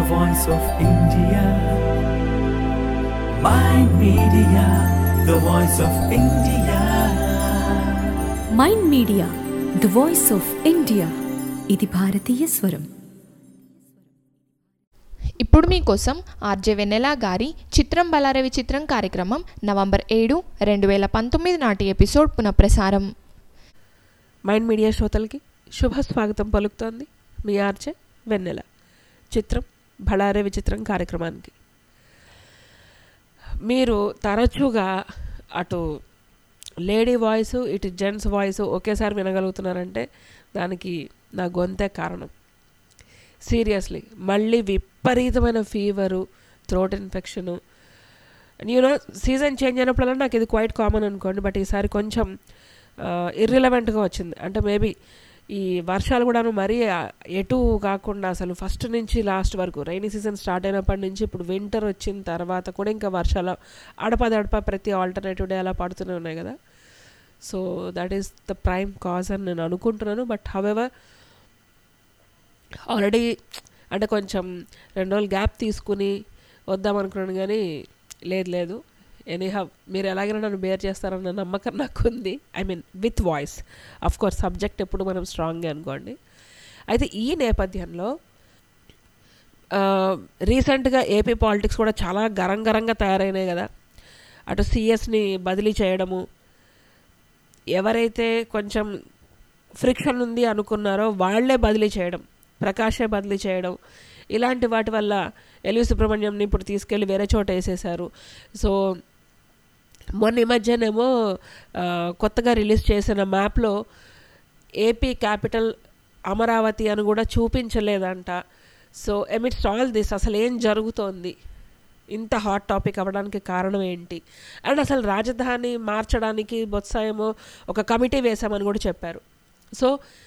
voice of India. My media, the voice of India. Mind media the voice of India ఇది భారతీయ స్వరం ఇప్పుడు మీకోసం ఆర్జే వెన్నెల గారి చిత్రం బలారే విచిత్రం కార్యక్రమం నవంబర్ ఏడు రెండు వేల పంతొమ్మిది నాటి ఎపిసోడ్ పునఃప్రసారం మైండ్ మీడియా శ్రోతలకి శుభ స్వాగతం పలుకుతోంది మీ ఆర్చే వెన్నెల చిత్రం బళారే విచిత్రం కార్యక్రమానికి మీరు తరచుగా అటు లేడీ వాయిస్ ఇటు జెంట్స్ వాయిస్ ఒకేసారి వినగలుగుతున్నారంటే దానికి నా గొంతే కారణం సీరియస్లీ మళ్ళీ విపరీతమైన fever throat infection you know season change అయినప్పుడల్లా నాకు ఇది క్వైట్ కామన్ అనుకోండి బట్ ఈసారి కొంచెం ఇర్రిలవెంట్గా వచ్చింది అంటే మేబీ ఈ వర్షాలు కూడాను మరీ ఆ, ఎటు కాకుండా అసలు ఫస్ట్ నుంచి లాస్ట్ వరకు రైనీ సీజన్ స్టార్ట్ అయినప్పటి నుంచి ఇప్పుడు వింటర్ వచ్చిన తర్వాత కూడా ఇంకా వర్షాలు అడపదడప ప్రతి ఆల్టర్నేటివ్ డే అలా పడుతూనే ఉన్నాయి కదా so that is the prime cause అని నేను అనుకుంటున్నాను బట్ హవెవర్ ఆల్రెడీ అంటే కొంచెం రెండు రోజులు గ్యాప్ తీసుకుని వద్దాం అనుకున్నాను కానీ లేదు లేదు ఎనీహా మీరు ఎలాగైనా నన్ను బేర్ చేస్తారన్న నమ్మకం నాకు ఉంది I mean with voice of course subject ఎప్పుడు మనం స్ట్రాంగ్గా అనుకోండి అయితే ఈ నేపథ్యంలో రీసెంట్గా ఏపీ పాలిటిక్స్ కూడా చాలా గరం గరంగా తయారైనాయి కదా అటు సిఎస్ని బదిలీ చేయడము ఎవరైతే కొంచెం ఫ్రిక్షన్ ఉంది అనుకున్నారో వాళ్ళే బదిలీ చేయడం ప్రకాషే బదిలీ చేయడం ఇలాంటి వాటి వల్ల ఎల్వి సుబ్రహ్మణ్యంని ఇప్పుడు తీసుకెళ్ళి వేరే చోట వేసేశారు సో మొన్న ఈ మధ్యనేమో ఆ, కొత్తగా రిలీజ్ చేసిన మ్యాప్లో ఏపీ క్యాపిటల్ అమరావతి అని కూడా చూపించలేదంట సో ఎమిట్స్ ఆల్ దిస్ అసలు ఏం జరుగుతోంది ఇంత హాట్ టాపిక్ అవ్వడానికి కారణం ఏంటి అండ్ అసలు రాజధాని మార్చడానికి బొత్స ఏమో ఒక కమిటీ వేశామని కూడా చెప్పారు so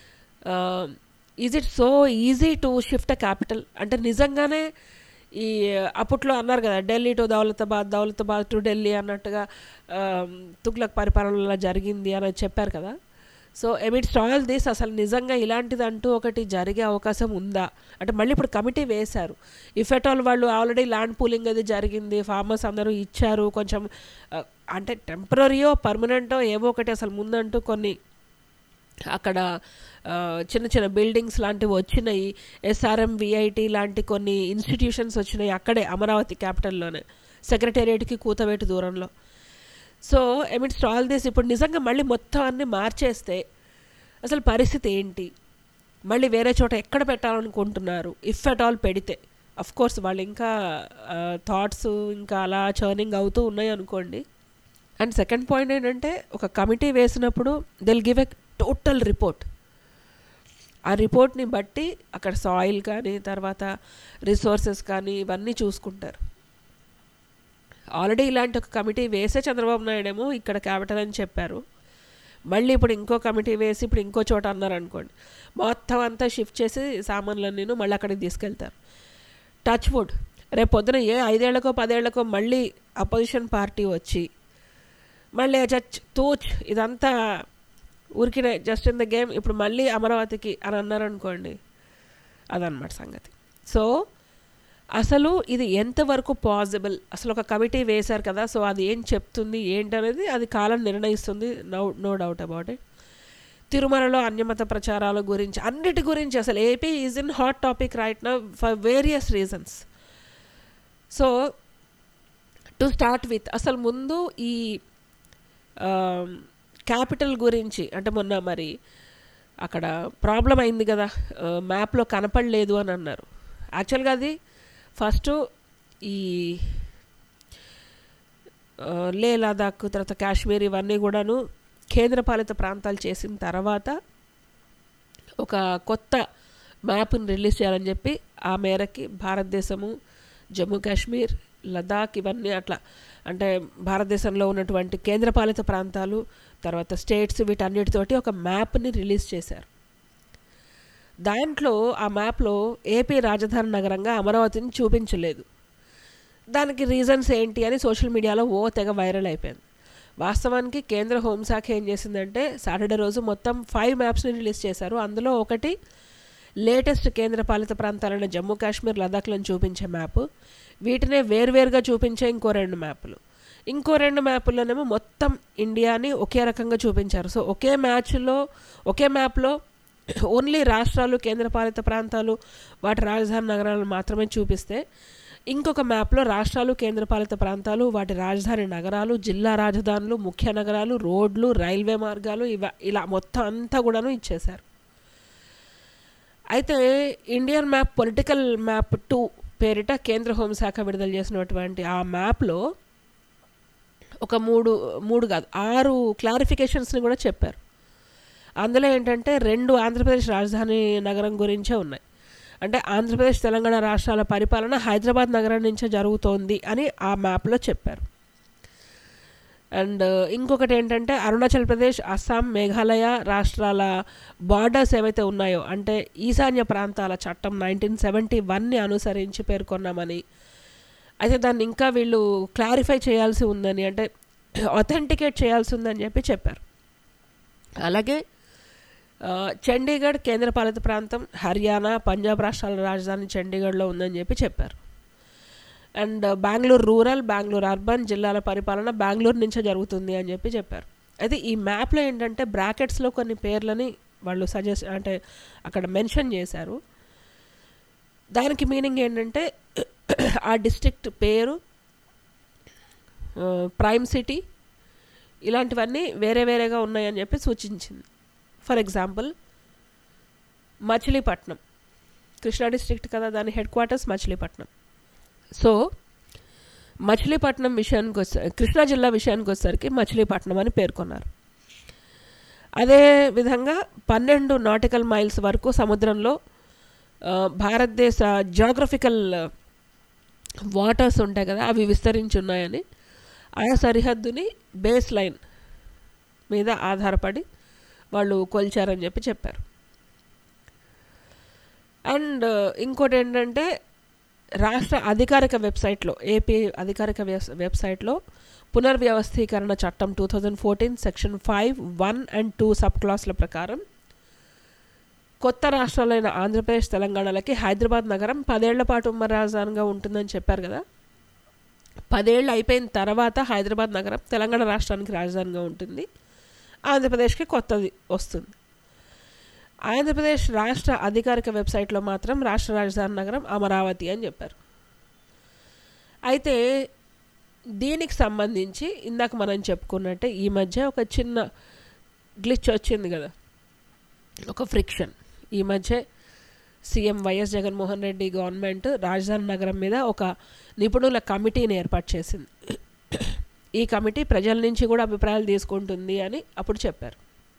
is it so easy to shift a capital అంటే నిజంగానే ఈ అప్పట్లో అన్నారు కదా ఢిల్లీ టు దౌలతాబాద్ దౌలతాబాద్ టు ఢిల్లీ అన్నట్టుగా ఆ, తుగ్లక్ పరిపాలనలో జరిగింది అని చెప్పారు కదా సో ఎమిట్స్ ఆల్ దిస్ అసలు నిజంగా ఇలాంటిది అంటూ ఒకటి జరిగే అవకాశం ఉందా అంటే మళ్ళీ ఇప్పుడు కమిటీ వేశారు ఇఫ్ ఎట్ ఆల్ వాళ్ళు ఆల్రెడీ ల్యాండ్ పూలింగ్ అది జరిగింది ఫార్మర్స్ అందరూ ఇచ్చారు కొంచెం ఆ, అంటే టెంపరీయో పర్మనెంటో ఏవో ఒకటి అసలు ముందంటూ కొన్ని అక్కడ ఆ, చిన్న చిన్న బిల్డింగ్స్ లాంటివి వచ్చినాయి ఎస్ఆర్ఎం విఐటి లాంటి కొన్ని ఇన్స్టిట్యూషన్స్ వచ్చినాయి అక్కడే అమరావతి క్యాపిటల్లోనే సెక్రటేరియట్కి కూతవేటు దూరంలో సో ఎమిట్స్ ఆల్ దిస్ ఇప్పుడు నిజంగా మళ్ళీ మొత్తం అన్ని మార్చేస్తే అసలు పరిస్థితి ఏంటి మళ్ళీ వేరే చోట ఎక్కడ పెట్టాలనుకుంటున్నారు ఇఫ్ అట్ ఆల్ పెడితే అఫ్ కోర్స్ వాళ్ళు ఇంకా థాట్స్ ఇంకా అలా చర్నింగ్ అవుతూ ఉన్నాయి అనుకోండి అండ్ సెకండ్ పాయింట్ ఏంటంటే ఒక కమిటీ వేసినప్పుడు they'll give a total report ఆ రిపోర్ట్ని బట్టి అక్కడ సాయిల్ కానీ తర్వాత రిసోర్సెస్ కానీ ఇవన్నీ చూసుకుంటారు ఆల్రెడీ ఇలాంటి ఒక కమిటీ వేసే చంద్రబాబు నాయుడు ఏమో ఇక్కడ క్యాపిటల్ అని చెప్పారు మళ్ళీ ఇప్పుడు ఇంకో కమిటీ వేసి ఇప్పుడు ఇంకో చోట అన్నారు అనుకోండి మొత్తం అంతా షిఫ్ట్ చేసి సామాన్లన్నీ మళ్ళీ అక్కడికి తీసుకెళ్తారు టచ్ వుడ్ రేపు పొద్దున ఏ ఐదేళ్లకో పదేళ్లకో మళ్ళీ అపోజిషన్ పార్టీ వచ్చి మళ్ళీ చచ్ తూచ్ ఇదంతా ఊరికినే జస్ట్ ఇన్ ద గేమ్ ఇప్పుడు మళ్ళీ అమరావతికి అని అన్నారనుకోండి అదనమాట సంగతి సో అసలు ఇది ఎంతవరకు పాసిబుల్ అసలు ఒక కమిటీ వేశారు కదా సో అది ఏం చెప్తుంది ఏంటనేది అది కాలం నిర్ణయిస్తుంది no no doubt about it తిరుమలలో అన్యమత ప్రచారాల గురించి అన్నిటి గురించి అసలు AP is in hot topic right నా for various reasons so to start with అసలు ముందు ఈ క్యాపిటల్ గురించి అంటే మొన్న మరి అక్కడ ప్రాబ్లం అయింది కదా మ్యాప్లో కనపడలేదు అని అన్నారు యాక్చువల్గా అది ఫస్ట్ ఈ ఆ, లే లదాఖ్ తర్వాత కాశ్మీర్ ఇవన్నీ కూడాను కేంద్రపాలిత ప్రాంతాలు చేసిన తర్వాత ఒక కొత్త మ్యాప్ని రిలీజ్ చేయాలని చెప్పి ఆ మేరకి భారతదేశము జమ్మూ కాశ్మీర్ లదాఖ్ ఇవన్నీ అట్లా అంటే భారతదేశంలో ఉన్నటువంటి కేంద్రపాలిత ప్రాంతాలు తర్వాత స్టేట్స్ వీటన్నిటితోటి ఒక మ్యాప్ని రిలీజ్ చేశారు దాంట్లో ఆ మ్యాప్లో ఏపీ రాజధాని నగరంగా అమరావతిని చూపించలేదు దానికి రీజన్స్ ఏంటి అని సోషల్ మీడియాలో ఓ తెగ వైరల్ అయిపోయింది వాస్తవానికి కేంద్ర హోంశాఖ ఏం చేసిందంటే సాటర్డే రోజు మొత్తం ఫైవ్ మ్యాప్స్ని రిలీజ్ చేశారు అందులో ఒకటి లేటెస్ట్ కేంద్రపాలిత ప్రాంతాలైన జమ్మూ కాశ్మీర్ లదాఖ్లను చూపించే మ్యాప్ వీటినే వేర్వేరుగా చూపించే ఇంకో రెండు మ్యాపులు ఇంకో రెండు మ్యాపుల్లోనేమో మొత్తం ఇండియాని ఒకే రకంగా చూపించారు సో ఒకే మ్యాచ్లో ఒకే మ్యాప్లో ఓన్లీ రాష్ట్రాలు కేంద్రపాలిత ప్రాంతాలు వాటి రాజధాని నగరాలను మాత్రమే చూపిస్తే ఇంకొక మ్యాప్లో రాష్ట్రాలు కేంద్రపాలిత ప్రాంతాలు వాటి రాజధాని నగరాలు జిల్లా రాజధానులు ముఖ్య నగరాలు రోడ్లు రైల్వే మార్గాలు ఇవ ఇలా మొత్తం అంతా కూడాను ఇచ్చేశారు అయితే Indian map political map too పేరిట కేంద్ర హోంశాఖ విడుదల చేసినటువంటి ఆ మ్యాప్లో ఒక మూడు మూడు కాదు ఆరు క్లారిఫికేషన్స్ని కూడా చెప్పారు అందులో ఏంటంటే రెండు ఆంధ్రప్రదేశ్ రాజధాని నగరం గురించే ఉన్నాయి అంటే ఆంధ్రప్రదేశ్ తెలంగాణ రాష్ట్రాల పరిపాలన హైదరాబాద్ నగరం నుంచే జరుగుతోంది అని ఆ మ్యాప్లో చెప్పారు అండ్ ఇంకొకటి ఏంటంటే అరుణాచల్ ప్రదేశ్ అస్సాం మేఘాలయ రాష్ట్రాల బార్డర్స్ ఏవైతే ఉన్నాయో అంటే ఈశాన్య ప్రాంతాల చట్టం నైన్టీన్ సెవెంటీ వన్ని అనుసరించి పేర్కొన్నామని అయితే దాన్ని ఇంకా వీళ్ళు క్లారిఫై చేయాల్సి ఉందని అంటే అథెంటికేట్ చేయాల్సి ఉందని చెప్పి చెప్పారు అలాగే ఆ, చండీగఢ్ కేంద్రపాలిత ప్రాంతం హర్యానా పంజాబ్ రాష్ట్రాల రాజధాని చండీగఢ్లో ఉందని చెప్పి చెప్పారు and Bengaluru rural Bengaluru urban జిల్లాల పరిపాలన బెంగళూరు నుంచే జరుగుతుంది అని చెప్పి చెప్పారు అయితే ఈ మ్యాప్లో ఏంటంటే బ్రాకెట్స్లో కొన్ని పేర్లని వాళ్ళు సజెస్ట్ అంటే అక్కడ మెన్షన్ చేశారు దానికి మీనింగ్ ఏంటంటే ఆ డిస్ట్రిక్ట్ పేరు ప్రైమ్ సిటీ ఇలాంటివన్నీ వేరే వేరేగా ఉన్నాయని చెప్పి సూచించింది for example Machilipatnam Krishna district కదా దాని headquarters Machilipatnam so Machilipatnam విషయానికి వస్తే కృష్ణా జిల్లా విషయానికి వచ్చేసరికి మచిలీపట్నం అని పేర్కొన్నారు అదే విధంగా పన్నెండు నాటికల్ మైల్స్ వరకు సముద్రంలో ఆ, భారతదేశ జాగ్రఫికల్ వాటర్స్ ఉంటాయి కదా అవి విస్తరించి ఉన్నాయని ఆయా సరిహద్దుని బేస్ లైన్ మీద ఆధారపడి వాళ్ళు కొల్చారని చెప్పి చెప్పారు అండ్ ఇంకోటి ఏంటంటే రాష్ట్ర అధికారిక వెబ్సైట్లో ఏపీ అధికారిక వెబ్- వెబ్సైట్లో పునర్వ్యవస్థీకరణ చట్టం two thousand fourteen section five one and two sub క్లాస్ల ప్రకారం కొత్త రాష్ట్రాలైన ఆంధ్రప్రదేశ్ తెలంగాణలకి హైదరాబాద్ నగరం పదేళ్ల పాటు ఉమ్మడి రాజధానిగా ఉంటుందని చెప్పారు కదా పదేళ్ళు అయిపోయిన తర్వాత హైదరాబాద్ నగరం తెలంగాణ రాష్ట్రానికి రాజధానిగా ఉంటుంది ఆంధ్రప్రదేశ్కి కొత్తది వస్తుంది ఆంధ్రప్రదేశ్ రాష్ట్ర అధికారిక వెబ్సైట్లో మాత్రం రాష్ట్ర రాజధాని నగరం అమరావతి అని చెప్పారు అయితే దీనికి సంబంధించి ఇందాక మనం చెప్పుకున్నట్టే ఈ మధ్య ఒక చిన్న గ్లిచ్ వచ్చింది కదా ఒక ఫ్రిక్షన్ ఈ మధ్య CM YS Jaganmohan Reddy government రాజధాని నగరం మీద ఒక నిపుణుల కమిటీని ఏర్పాటు చేసింది ఈ కమిటీ ప్రజల నుంచి కూడా అభిప్రాయాలు తీసుకుంటుంది అని అప్పుడు చెప్పారు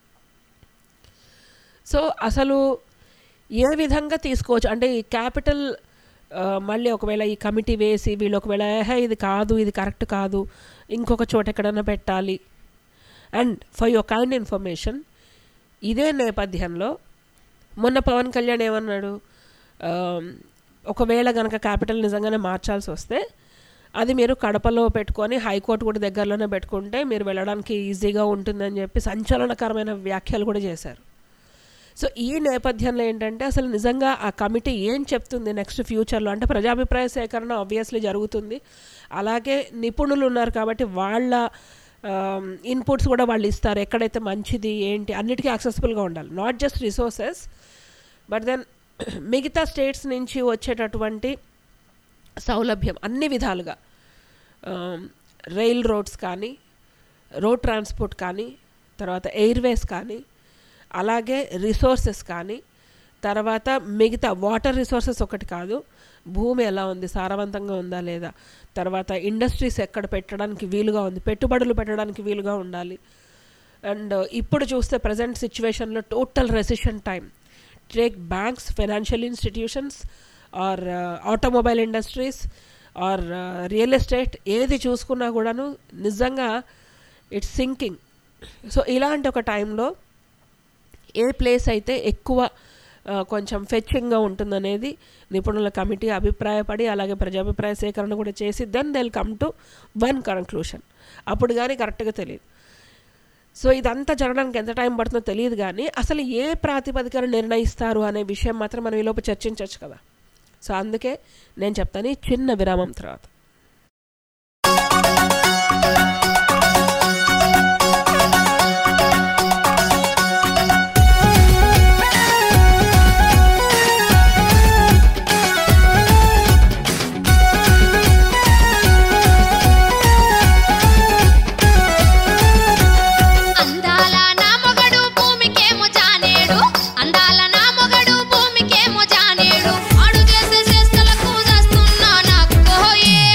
సో అసలు ఏ విధంగా తీసుకోవచ్చు అంటే ఈ క్యాపిటల్ మళ్ళీ ఒకవేళ ఈ కమిటీ వేసి వీళ్ళు ఒకవేళ "ఏహే, ఇది కాదు ఇది కరెక్ట్ కాదు ఇంకొక చోట ఎక్కడైనా పెట్టాలి and for your kind information ఇదే నేపథ్యంలో మొన్న పవన్ కళ్యాణ్ ఏమన్నాడు ఆమ్, ఒకవేళ కనుక క్యాపిటల్ నిజంగానే మార్చాల్సి వస్తే అది మీరు కడపలో పెట్టుకొని హైకోర్టు కూడా దగ్గరలోనే పెట్టుకుంటే మీరు వెళ్ళడానికి ఈజీగా ఉంటుందని చెప్పి సంచలనకరమైన వ్యాఖ్యలు కూడా చేశారు సో ఈ నేపథ్యంలో ఏంటంటే అసలు నిజంగా ఆ కమిటీ ఏం చెప్తుంది నెక్స్ట్ ఫ్యూచర్లో అంటే ప్రజాభిప్రాయ సేకరణ ఆబ్వియస్లీ జరుగుతుంది అలాగే నిపుణులు ఉన్నారు కాబట్టి వాళ్ళ ఇన్పుట్స్ కూడా వాళ్ళు ఇస్తారు ఎక్కడైతే మంచిది ఏంటి అన్నిటికీ యాక్సెసిబుల్గా ఉండాలి not just resources but then మిగతా స్టేట్స్ నుంచి వచ్చేటటువంటి సౌలభ్యం అన్ని విధాలుగా రైల్ రోడ్స్ కానీ రోడ్ ట్రాన్స్పోర్ట్ కానీ తర్వాత ఎయిర్వేస్ కానీ అలాగే రిసోర్సెస్ కానీ తర్వాత మిగతా వాటర్ రిసోర్సెస్ ఒకటి కాదు భూమి ఎలా ఉంది సారవంతంగా ఉందా లేదా తర్వాత ఇండస్ట్రీస్ ఎక్కడ పెట్టడానికి వీలుగా ఉంది పెట్టుబడులు పెట్టడానికి వీలుగా ఉండాలి అండ్ ఇప్పుడు చూస్తే ప్రజెంట్ సిచ్యువేషన్లో total recession time take banks financial institutions or automobile industries or real estate ఏది చూసుకున్నా కూడాను నిజంగా ఇట్స్ సింకింగ్ సో ఇలాంటి ఒక టైంలో ఏ ప్లేస్ అయితే ఎక్కువ ఆ, కొంచెం ఫెచ్చింగ్గా ఉంటుందనేది నిపుణుల కమిటీ అభిప్రాయపడి అలాగే ప్రజాభిప్రాయ సేకరణ కూడా చేసి then they come to one conclusion అప్పుడు కానీ కరెక్ట్గా తెలియదు సో ఇదంతా జరగడానికి ఎంత టైం పడుతుందో తెలియదు కానీ అసలు ఏ ప్రాతిపదికన నిర్ణయిస్తారు అనే విషయం మాత్రం మనం ఈలోపు చర్చించవచ్చు కదా సో అందుకే నేను చెప్తాను ఈ చిన్న విరామం తర్వాత అందాల నా మొగడు భూమికేమో జానేడు అందాల నా మొగడు భూమికేమో జానేడు ఆడు చేసే చేష్టలకు చేస్తున్నా నాకు ఏ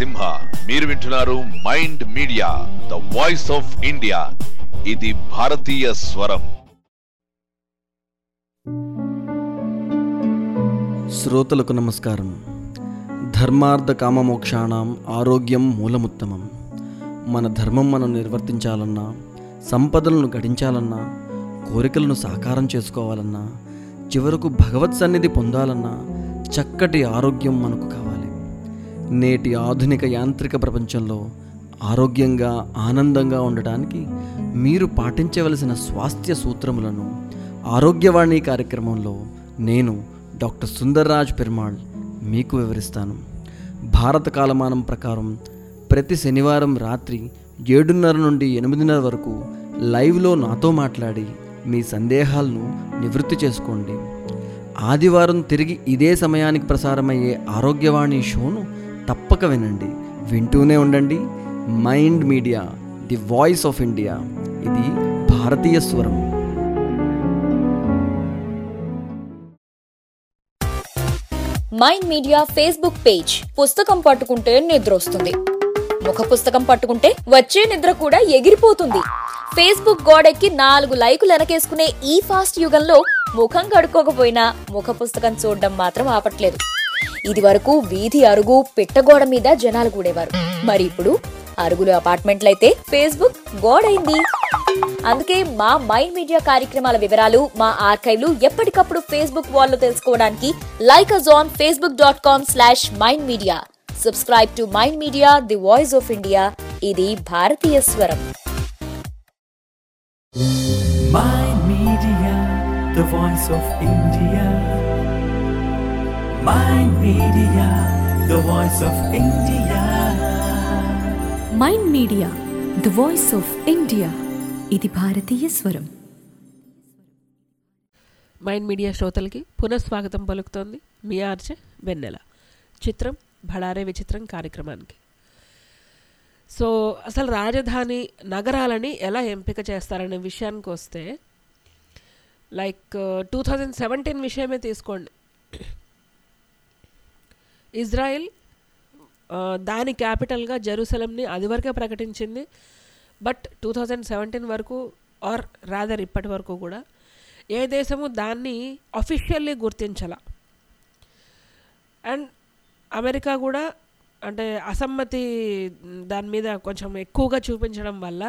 సింహ మీరు వింటున్నారు mind media the voice of India ఇది భారతీయ స్వరం శ్రోతలకు నమస్కారం ధర్మార్థ కామమోక్షాణం ఆరోగ్యం మూలముత్తమం మన ధర్మం మనం నిర్వర్తించాలన్నా సంపదలను గడించాలన్నా కోరికలను సాకారం చేసుకోవాలన్నా చివరకు భగవత్ సన్నిధి పొందాలన్నా చక్కటి ఆరోగ్యం మనకు కావాలి నేటి ఆధునిక యాంత్రిక ప్రపంచంలో ఆరోగ్యంగా ఆనందంగా ఉండటానికి మీరు పాటించవలసిన స్వాస్థ్య సూత్రములను ఆరోగ్యవాణి కార్యక్రమంలో నేను డాక్టర్ సుందర్రాజ్ పెరుమాళ్ మీకు వివరిస్తాను భారత కాలమానం ప్రకారం ప్రతి శనివారం రాత్రి ఏడున్నర నుండి ఎనిమిదిన్నర వరకు లైవ్లో నాతో మాట్లాడి మీ సందేహాలను నివృత్తి చేసుకోండి ఆదివారం తిరిగి ఇదే సమయానికి ప్రసారమయ్యే ఆరోగ్యవాణి షోను తప్పక వినండి వింటూనే ఉండండి mind media the voice of India ఇది భారతీయ స్వరం మైండ్ మీడియా ఫేస్బుక్ పేజ్ పుస్తకం పట్టుకుంటే నిద్ర వస్తుంది ముఖ పుస్తకం పట్టుకుంటే వచ్చే నిద్ర కూడా ఎగిరిపోతుంది ఫేస్బుక్ గోడెక్కి నాలుగు లైకులు వెనకేసుకునే ఈ ఫాస్ట్ యుగంలో ముఖం కడుక్కోకపోయినా ముఖ పుస్తకం చూడడం మాత్రం ఆపట్లేదు ఇది వరకు వీధి అరుగు పిట్టగోడ మీద జనాలు కూడేవారు మరి ఇప్పుడు అరుగులు అపార్ట్మెంట్లయితే ఫేస్బుక్ గోడైంది అందుకే మా మైండ్ మీడియా కార్యక్రమాల వివరాలు మా ఆర్కైవ్లు ఎప్పటికప్పుడు ఫేస్బుక్ వాల్లో తెలుసుకోవడానికి like us on Facebook dot com slash mind media subscribe to mind media the voice of India ఇది భారతీయ స్వరం Mind Media, the voice of India. Mind Media, the voice of India. Mind media the voice of India ఇది భారతీయ స్వరం mind media శ్రోతలకి పునఃస్వాగతం పలుకుతోంది మీ RJ వెన్నెల చిత్రం భడారే విచిత్రం కార్యక్రమానికి సో అసలు రాజధాని నగరాలని ఎలా ఎంపిక చేస్తారనే విషయానికి వస్తే లైక్ టూ థౌజండ్ సెవెంటీన్ విషయమే తీసుకోండి ఇజ్రాయిల్ ఆ, దాని క్యాపిటల్గా జెరూసలంని అది వరకే ప్రకటించింది బట్ టూ థౌజండ్ సెవెంటీన్ వరకు ఆర్ రాదర్ ఇప్పటి వరకు కూడా ఏ దేశము దాన్ని అఫీషియల్లీ గుర్తించాల అండ్ అమెరికా కూడా అంటే అసమ్మతి దాని మీద కొంచెం ఎక్కువగా చూపించడం వల్ల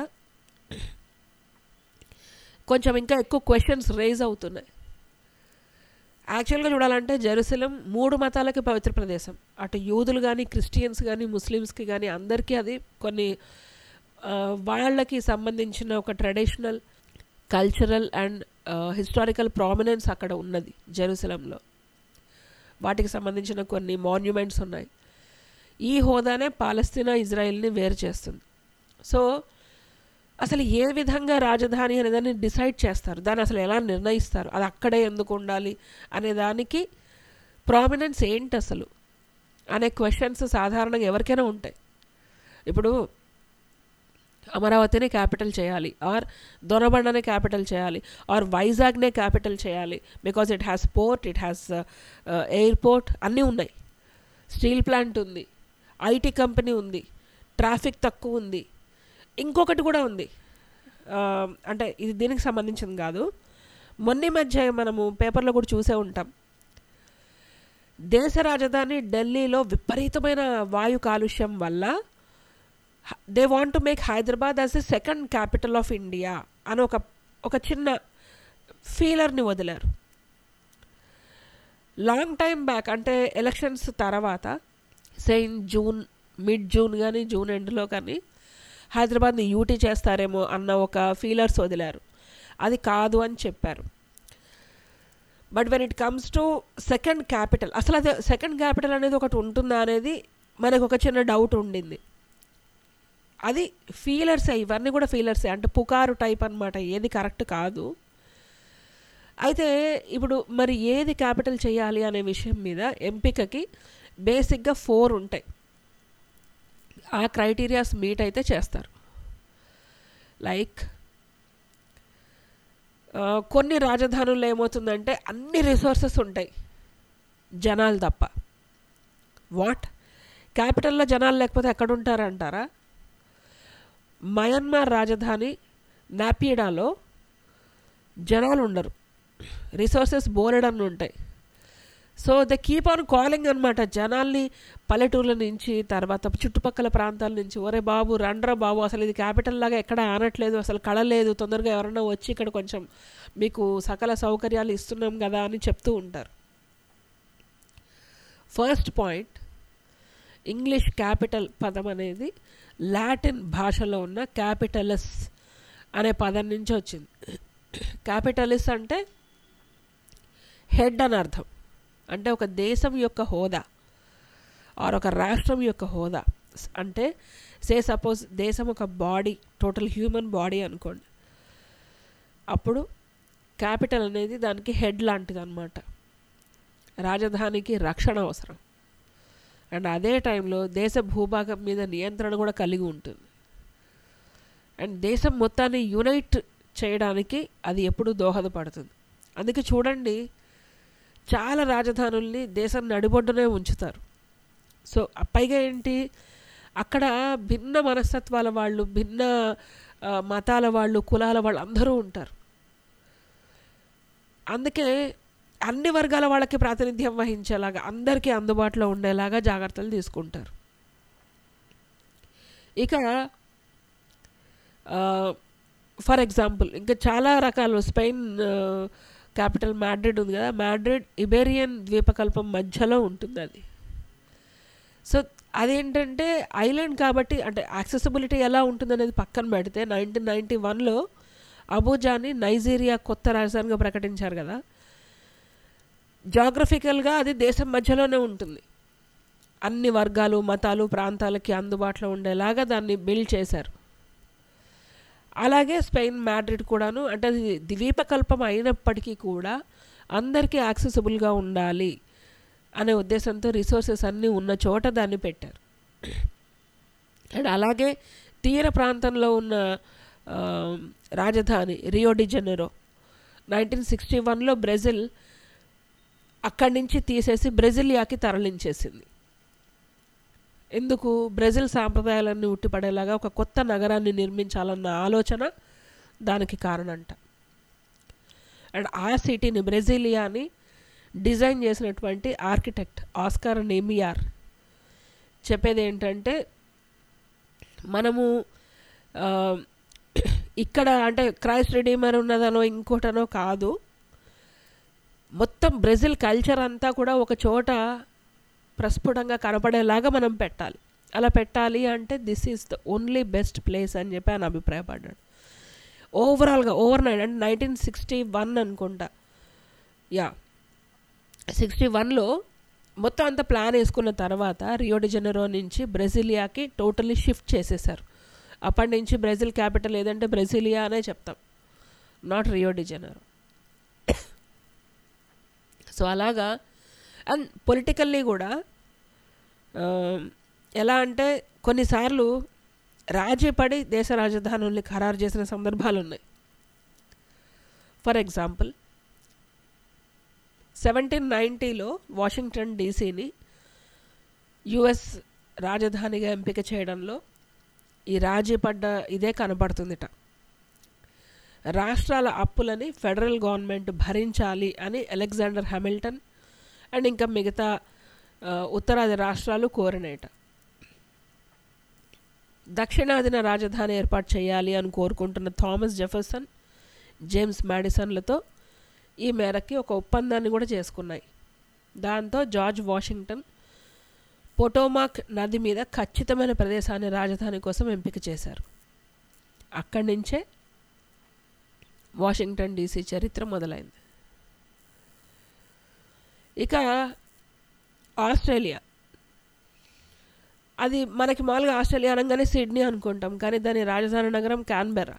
కొంచెం ఇంకా ఎక్కువ క్వశ్చన్స్ రేజ్ అవుతున్నాయి యాక్చువల్గా చూడాలంటే జెరూసలం మూడు మతాలకి పవిత్ర ప్రదేశం అటు యూదులు కానీ క్రిస్టియన్స్ కానీ ముస్లిమ్స్కి కానీ అందరికీ అది కొన్ని ఆ, వాళ్ళకి సంబంధించిన ఒక traditional cultural and historical prominence అక్కడ ఉన్నది జెరూసలంలో వాటికి సంబంధించిన కొన్ని మాన్యుమెంట్స్ ఉన్నాయి ఈ హోదానే పాలస్తీనా ఇజ్రాయెల్ని వేరు చేస్తుంది సో అసలు ఏ విధంగా రాజధాని అనే దాన్ని డిసైడ్ చేస్తారు దాన్ని అసలు ఎలా నిర్ణయిస్తారు అది అక్కడే ఎందుకు ఉండాలి అనే దానికి ప్రామినెన్స్ ఏంటి అసలు అనే క్వశ్చన్స్ సాధారణంగా ఎవరికైనా ఉంటాయి ఇప్పుడు అమరావతిని క్యాపిటల్ చేయాలి ఆర్ దొనబండనే క్యాపిటల్ చేయాలి ఆర్ వైజాగ్నే క్యాపిటల్ చేయాలి because it has port it has airport అన్నీ ఉన్నాయి స్టీల్ ప్లాంట్ ఉంది ఐటీ కంపెనీ ఉంది ట్రాఫిక్ తక్కువ ఉంది ఇంకొకటి కూడా ఉంది ఆ, అంటే ఇది దీనికి సంబంధించింది కాదు మొన్న ఈ మధ్య మనము పేపర్లో కూడా చూసే ఉంటాం దేశ రాజధాని ఢిల్లీలో విపరీతమైన వాయు కాలుష్యం వల్ల they want to make Hyderabad as the second capital of India అని ఒక ఒక చిన్న ఫీలర్ని వదిలారు లాంగ్ టైం బ్యాక్ అంటే ఎలక్షన్స్ తర్వాత సెయిన్ జూన్ మిడ్ జూన్ కానీ జూన్ ఎండ్లో కానీ హైదరాబాద్ని యూటీ చేస్తారేమో అన్న ఒక ఫీలర్స్ వదిలారు అది కాదు అని చెప్పారు but when it comes to second capital అసలు అది సెకండ్ క్యాపిటల్ అనేది ఒకటి ఉంటుందా అనేది మనకు ఒక చిన్న డౌట్ ఉండింది అది ఫీలర్సే ఇవన్నీ కూడా ఫీలర్సే అంటే పుకారు టైప్ అన్నమాట ఏది కరెక్ట్ కాదు అయితే ఇప్పుడు మరి ఏది క్యాపిటల్ చేయాలి అనే విషయం మీద ఎంపికకి బేసిక్గా ఫోర్ ఉంటాయి ఆ క్రైటీరియాస్ మీట్ అయితే చేస్తారు లైక్ ఆ, కొన్ని రాజధానుల్లో ఏమవుతుందంటే అన్ని రిసోర్సెస్ ఉంటాయి జనాలు తప్ప వాట్ క్యాపిటల్లో జనాలు లేకపోతే ఎక్కడ ఉంటారంటారా మయన్మార్ రాజధాని నాపిడాలో జనాలు ఉండరు రిసోర్సెస్ బోలెడన్ని ఉంటాయి so the keep on calling అనమాట జనాల్ని పల్లెటూర్ల నుంచి తర్వాత చుట్టుపక్కల ప్రాంతాల నుంచి ఒరే బాబు రండ్రా బాబు అసలు ఇది క్యాపిటల్ లాగా ఎక్కడ ఆనట్లేదు అసలు కళ లేదు తొందరగా ఎవరన్నా వచ్చి ఇక్కడ కొంచెం మీకు సకల సౌకర్యాలు ఇస్తున్నాం కదా అని చెప్తూ ఉంటారు ఫస్ట్ పాయింట్ ఇంగ్లీష్ క్యాపిటల్ పదం అనేది లాటిన్ భాషలో ఉన్న క్యాపిటలస్ అనే పదం నుంచి వచ్చింది క్యాపిటలిస్ అంటే హెడ్ అని అర్థం అంటే ఒక దేశం యొక్క హోదా ఆర్ ఒక రాష్ట్రం యొక్క హోదా స్- అంటే సే సపోజ్ దేశం ఒక బాడీ టోటల్ హ్యూమన్ బాడీ అనుకోండి అప్పుడు క్యాపిటల్ అనేది దానికి హెడ్ లాంటిది అనమాట రాజధానికి రక్షణ అవసరం అండ్ అదే టైంలో దేశ భూభాగం మీద నియంత్రణ కూడా కలిగి ఉంటుంది అండ్ దేశం మొత్తాన్ని యునైట్ చేయడానికి అది ఎప్పుడూ దోహదపడుతుంది అందుకే చూడండి చాలా రాజధానుల్ని దేశం నడిబొడ్డునే ఉంచుతారు సో ఆ పైగా ఏంటి అక్కడ భిన్న మనస్తత్వాల వాళ్ళు భిన్న ఆ, మతాల వాళ్ళు కులాల వాళ్ళు అందరూ ఉంటారు అందుకే అన్ని వర్గాల వాళ్ళకి ప్రాతినిధ్యం వహించేలాగా అందరికీ అందుబాటులో ఉండేలాగా జాగ్రత్తలు తీసుకుంటారు ఇక ఫర్ ఎగ్జాంపుల్ ఇంకా చాలా రకాలు స్పెయిన్ క్యాపిటల్ మ్యాడ్రిడ్ ఉంది కదా మ్యాడ్రిడ్ ఇబేరియన్ ద్వీపకల్పం మధ్యలో ఉంటుంది అది సో అదేంటంటే ఐలాండ్ కాబట్టి అంటే యాక్సెసిబిలిటీ ఎలా ఉంటుంది అనేది పక్కన పెడితే నైన్టీన్ నైంటీ వన్లో అబూజాని నైజీరియా కొత్త రాజధానిగా ప్రకటించారు కదా జాగ్రఫికల్గా అది దేశం మధ్యలోనే ఉంటుంది అన్ని వర్గాలు మతాలు ప్రాంతాలకి అందుబాటులో ఉండేలాగా దాన్ని బిల్డ్ చేశారు అలాగే స్పెయిన్ మ్యాడ్రిడ్ కూడాను అంటే అది ద్వీపకల్పం అయినప్పటికీ కూడా అందరికీ యాక్సెసిబుల్గా ఉండాలి అనే ఉద్దేశంతో రిసోర్సెస్ అన్నీ ఉన్న చోట దాన్ని పెట్టారు అండ్ అలాగే తీర ప్రాంతంలో ఉన్న ఆ, రాజధాని Rio de Janeiro nineteen sixty వన్లో బ్రెజిల్ అక్కడి నుంచి తీసేసి బ్రెజిలియాకి తరలించేసింది ఎందుకు బ్రెజిల్ సాంప్రదాయాలన్నీ ఉట్టిపడేలాగా ఒక కొత్త నగరాన్ని నిర్మించాలన్న ఆలోచన దానికి కారణంట అండ్ ఆ సిటీని బ్రెజిలియాని డిజైన్ చేసినటువంటి ఆర్కిటెక్ట్ ఆస్కార్ నేమియార్ చెప్పేది ఏంటంటే మనము ఆ, ఇక్కడ అంటే క్రైస్ట్ రిడీమర్ ఉన్నదనో ఇంకోటనో కాదు మొత్తం బ్రెజిల్ కల్చర్ అంతా కూడా ఒక చోట ప్రస్ఫుటంగా కనపడేలాగా మనం పెట్టాలి అలా పెట్టాలి అంటే this is the only best place అని చెప్పి ఆయన అభిప్రాయపడ్డాడు ఓవరాల్గా ఓవర్ నైట్ అంటే నైన్టీన్ సిక్స్టీ వన్ అనుకుంటా యా సిక్స్టీ వన్లో మొత్తం అంతా ప్లాన్ వేసుకున్న తర్వాత రియో డి జెనెరో నుంచి బ్రెజిలియాకి టోటలీ షిఫ్ట్ చేసేసారు అప్పటి నుంచి బ్రెజిల్ క్యాపిటల్ ఏదంటే బ్రెజిలియా అనే చెప్తాం not Rio de Janeiro so అలాగా అండ్ పొలిటికల్లీ కూడా ఆ, ఎలా అంటే కొన్నిసార్లు రాజీ పడి దేశ రాజధానుల్ని ఖరారు చేసిన సందర్భాలు ఉన్నాయి ఫర్ ఎగ్జాంపుల్ సెవెంటీన్ నైంటీలో వాషింగ్టన్ డీసీని యుఎస్ రాజధానిగా ఎంపిక చేయడంలో ఈ రాజీ పడ్డ ఇదే కనపడుతుందిట రాష్ట్రాల అప్పులని ఫెడరల్ గవర్నమెంట్ భరించాలి అని అలెగ్జాండర్ హ్యామిల్టన్ అండ్ ఇంకా మిగతా ఆ, ఉత్తరాది రాష్ట్రాలు కోరినాయట దక్షిణాదిన రాజధాని ఏర్పాటు చేయాలి అని కోరుకుంటున్న థామస్ జెఫర్సన్ జేమ్స్ మ్యాడిసన్లతో ఈ మేరకి ఒక ఒప్పందాన్ని కూడా చేసుకున్నాయి దాంతో జార్జ్ వాషింగ్టన్ పొటోమాక్ నది మీద ఖచ్చితమైన ప్రదేశాన్ని రాజధాని కోసం ఎంపిక చేశారు అక్కడి నుంచే వాషింగ్టన్ డీసీ చరిత్ర మొదలైంది ఇక ఆస్ట్రేలియా అది మనకి మామూలుగా ఆస్ట్రేలియా అనగానే సిడ్నీ అనుకుంటాం కానీ దాని రాజధాని నగరం క్యాన్బెర్రా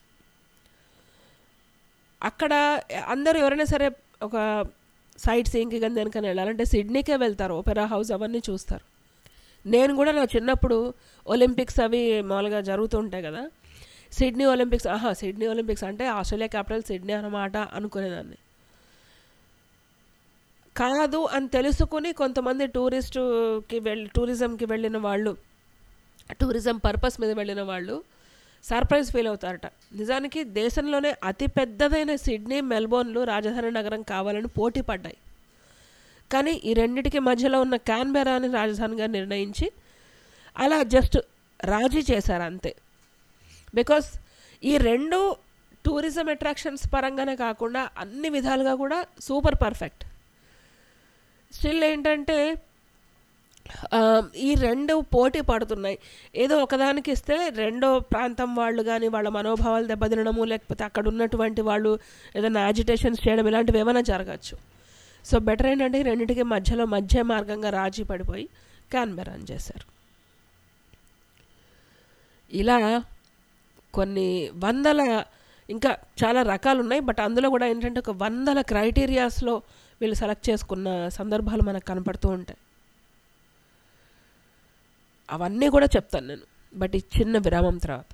అక్కడ అందరూ ఎవరైనా సరే ఒక సైట్ సీయింగ్కి కానీ దేనికైనా వెళ్ళాలంటే సిడ్నీకే వెళ్తారు ఒపెరా హౌస్ అవన్నీ చూస్తారు నేను కూడా నా చిన్నప్పుడు ఒలింపిక్స్ అవి మామూలుగా జరుగుతూ ఉంటాయి కదా సిడ్నీ ఒలింపిక్స్ ఆహా సిడ్నీ ఒలింపిక్స్ అంటే ఆస్ట్రేలియా క్యాపిటల్ సిడ్నీ అన్నమాట అనుకునేదాన్ని కాదు అని తెలుసుకుని కొంతమంది టూరిస్టుకి వెళ్ళి టూరిజంకి వెళ్ళిన వాళ్ళు టూరిజం పర్పస్ మీద వెళ్ళిన వాళ్ళు సర్ప్రైజ్ ఫీల్ అవుతారట నిజానికి దేశంలోనే అతి పెద్దదైన సిడ్నీ మెల్బోర్న్లు రాజధాని నగరం కావాలని పోటీ పడ్డాయి కానీ ఈ రెండిటికి మధ్యలో ఉన్న క్యాన్బెరాని రాజధానిగా నిర్ణయించి అలా జస్ట్ రాజీ చేశారు అంతే బికాస్ ఈ రెండు టూరిజం అట్రాక్షన్స్ పరంగానే కాకుండా అన్ని విధాలుగా కూడా సూపర్ పర్ఫెక్ట్ స్టిల్ ఏంటంటే ఆ, ఈ రెండు పోటీ పడుతున్నాయి ఏదో ఒకదానికి ఇస్తే రెండో ప్రాంతం వాళ్ళు కానీ వాళ్ళ మనోభావాలు దెబ్బతినడము లేకపోతే అక్కడ ఉన్నటువంటి వాళ్ళు ఏదైనా యాజిటేషన్స్ చేయడం ఇలాంటివి ఏమైనా జరగచ్చు సో బెటర్ ఏంటంటే ఈ రెండింటికి మధ్యలో మధ్య మార్గంగా రాజీ పడిపోయి క్యాన్బెరాన్ చేశారు ఇలా కొన్ని వందల ఇంకా చాలా రకాలు ఉన్నాయి బట్ అందులో కూడా ఏంటంటే ఒక వందల క్రైటీరియాస్లో వీళ్ళు సెలెక్ట్ చేసుకున్న సందర్భాలు మనకు కనపడుతూ ఉంటాయి అవన్నీ కూడా చెప్తాను నేను బట్ ఈ చిన్న విరామం తర్వాత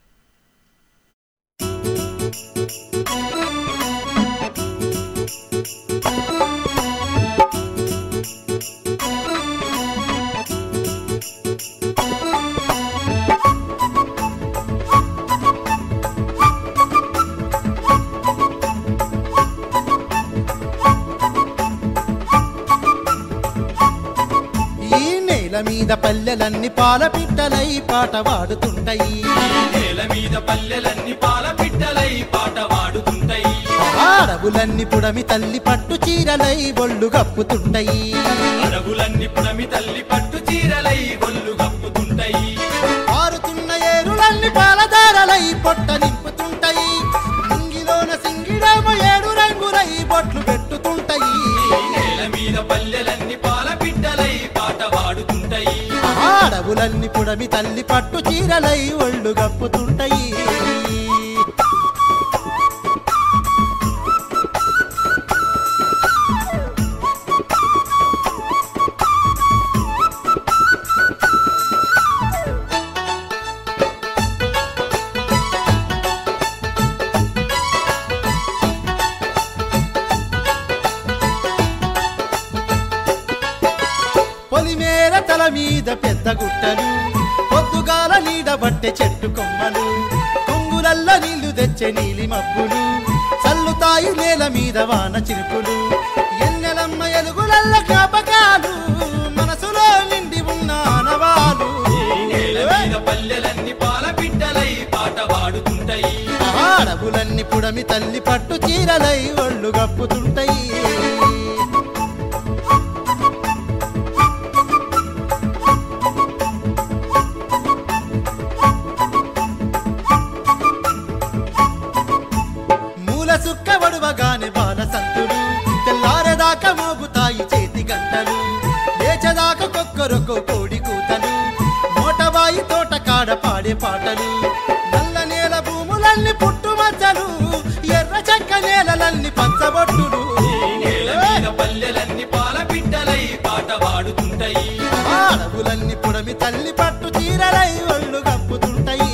ఈ నేల మీద పల్లెలన్నీ పాల పిట్టలై పాట పాడుతుంటాయి నేల మీద పల్లెలన్నీ పాల పిట్టలై పాట పాడుతుంటాయి అడవులన్నీ పుడమి తల్లి పట్టు చీరలై ఒళ్ళు గప్పుతుంటాయి అడవులన్నీ పుడమి తల్లి పట్టు చీరలై ఒళ్ళు గప్పుతుంటాయి పారుతున్న ఏరులన్నీ పాలదారలై పొట్ట నింపుతుంటాయి ముంగిలోన సింగిడేమ ఏడు రంగులై బొట్లు పెట్టుతుంటాయి నేల మీద పల్లెలన్నీ పాల పిట్టలై పాట పాడుతుంటాయి అడవులన్నీ పుడమి తల్లి పట్టు చీరలై ఒళ్ళు గప్పుతుంటాయి పొలిమేర తల మీద పెద్ద గుట్టలు పొద్దుగాల నీడబట్టె చెట్టు కొమ్మలు కొంగులల్ల నీళ్లు తెచ్చే నీలి మబ్బులు చల్లుతాయి నేల మీద వాన చిరుపులు ఎన్నెలమ్మ ఎలుగులల్ల జ్ఞాపకాలు మనసులో నిండి ఉన్న ఆనవాలు నేల మీద పల్లెలన్నీ పాల పిట్టలై పాట పాడుతుంటాయి అడవులన్నీ పుడమి తల్లి పట్టు చీరలై ఒళ్ళు గప్పుతుంటాయి మూల సుక్క వడువగానే బాల సంతులు తెల్లారేదాకా మోగుతాయి చేతి గంటలు లేచదాకా కొక్కరొక్క కోడి కూతలు మోటబాయి తోట కాడ పాడే పాటలు నల్ల నేల భూములన్నీ పుట్టుమచ్చలు ఎర్ర చెక్క నేలలన్నీ పచ్చబొట్టులు నేల మీద పల్లెలన్నీ పాల పిట్టలై పాట పాడుతుంటాయి అడవులన్నీ పుడమి తల్లి పట్టు చీరలై ఒళ్ళు కప్పుతుంటాయి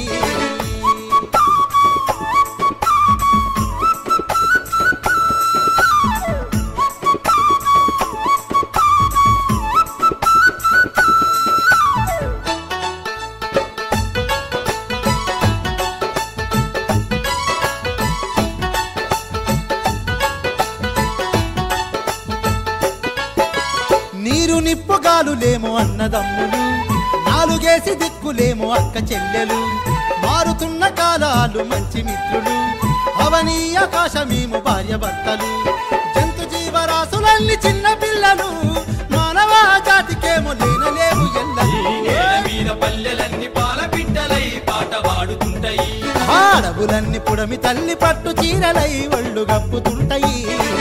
నీరు నిప్పుగాలులేమో అన్నదమ్ములు నాలుగేసి దిక్కులేమో అక్క చెల్లెలు మారుతున్న కాలాలు మంచి మిత్రులు అవనీ ఆకాశమేమో భార్య భర్తలు జంతు జీవరాశులన్నీ చిన్న పిల్లలు మానవ జాతికేమో లేనలేవు ఎల్లలు నేల మీద పల్లెలన్నీ పాల పిట్టలై పాట పాడుతుంటాయి అడవులన్నీ పుడమి తల్లి పట్టు చీరలై ఒళ్ళు గప్పుతుంటాయి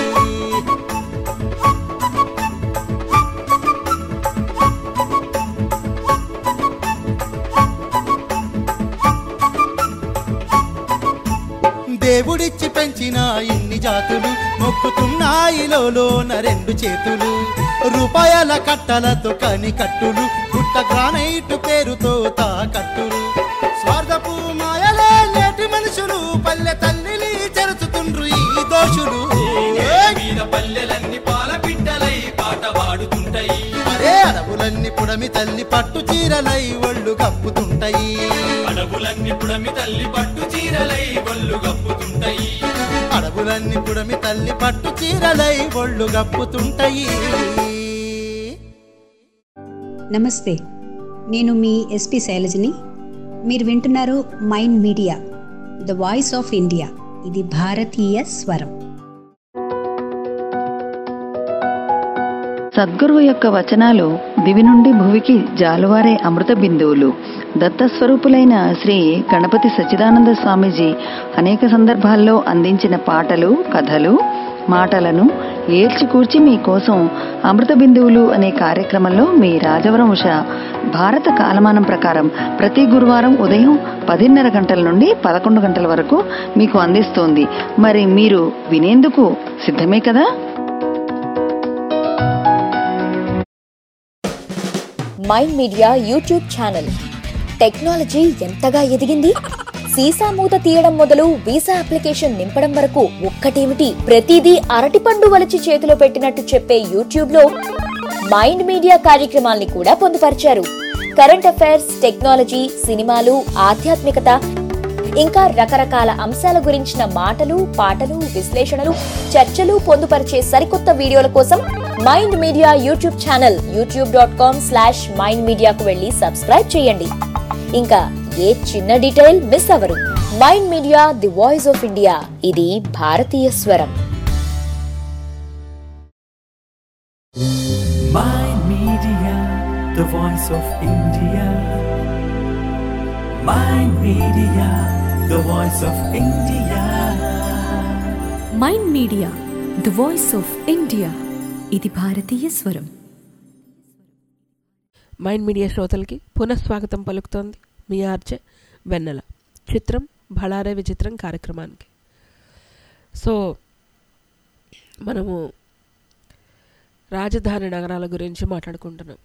దేవుడిచ్చి పెంచిన ఇన్ని జాతులు మొక్కుతున్నాయిలోన రెండు చేతులు రూపాయల కట్టలతో కని కట్టులు గుట్ట గ్రానైట్ పేరుతో తాకట్టులు స్వార్థపు మాయలే నేటి మనుషులు పల్లె తల్లిని చెరుచుతుండ్రు ఈ దోషులు నేల మీద పల్లెలన్నీ పాల పిట్టలై పాట పుడమి తల్లి పట్టు చీరలై ఒళ్ళు కప్పుతుంటాయి అడవులన్నీ పుడమి తల్లి పట్టు చీరలై ఒళ్ళు గప్పుతుంటాయి అడవులన్నీ పుడమి తల్లి పట్టు చీరలై ఒళ్ళు కప్పుతుంటాయి నమస్తే నేను మీ ఎస్పి శైలజని మీరు వింటున్నారు mind media the voice of India ఇది భారతీయ స్వరం సద్గురువు యొక్క వచనాలు దివి నుండి భువికి జాలువారే అమృత బిందువులు దత్తస్వరూపులైన శ్రీ గణపతి సచ్చిదానంద స్వామీజీ అనేక సందర్భాల్లో అందించిన పాటలు కథలు మాటలను ఏల్చికూర్చి మీకోసం అమృత బిందువులు అనే కార్యక్రమంలో మీ రాజవరం ఉష భారత కాలమానం ప్రకారం ప్రతి గురువారం ఉదయం పదిన్నర గంటల నుండి పదకొండు గంటల వరకు మీకు అందిస్తోంది మరి మీరు వినేందుకు సిద్ధమే కదా mind media YouTube channel technology ఎంతగా ఎదిగింది సీసా మూత తీయడం మొదలు వీసా అప్లికేషన్ నింపడం వరకు ఒక్కటేమిటి ప్రతిదీ అరటిపండు వలిచి చేతిలో పెట్టినట్టు చెప్పే యూట్యూబ్ లో మైండ్ మీడియా కార్యక్రమాల్ని కూడా పొందుపరిచారు కరెంట్ అఫైర్స్ టెక్నాలజీ సినిమాలు ఆధ్యాత్మికత ఇంకా రకరకాల అంశాల గురించిన మాటలు పాటలు విశ్లేషణలు చర్చలు పొందుపరిచే సరికొత్త వీడియోల కోసం mind media YouTube channel YouTube dot com slash mind మీడియాకు వెళ్ళి సబ్స్క్రైబ్ చేయండి ఇంకా ఏ చిన్న డీటెయిల్ మిస్ అవ్వరు mind media the voice of India ఇది భారతీయ స్వరం Mind Media, the voice of India. Mind Media, the voice of India. Mind media the voice of India ఇది భారతీయ స్వరం మైండ్ మీడియా శ్రోతలకి పునఃస్వాగతం పలుకుతోంది మీ ఆర్జే వెన్నెల చిత్రం బళారే విచిత్రం కార్యక్రమానికి సో మనము రాజధాని నగరాల గురించి మాట్లాడుకుంటున్నాం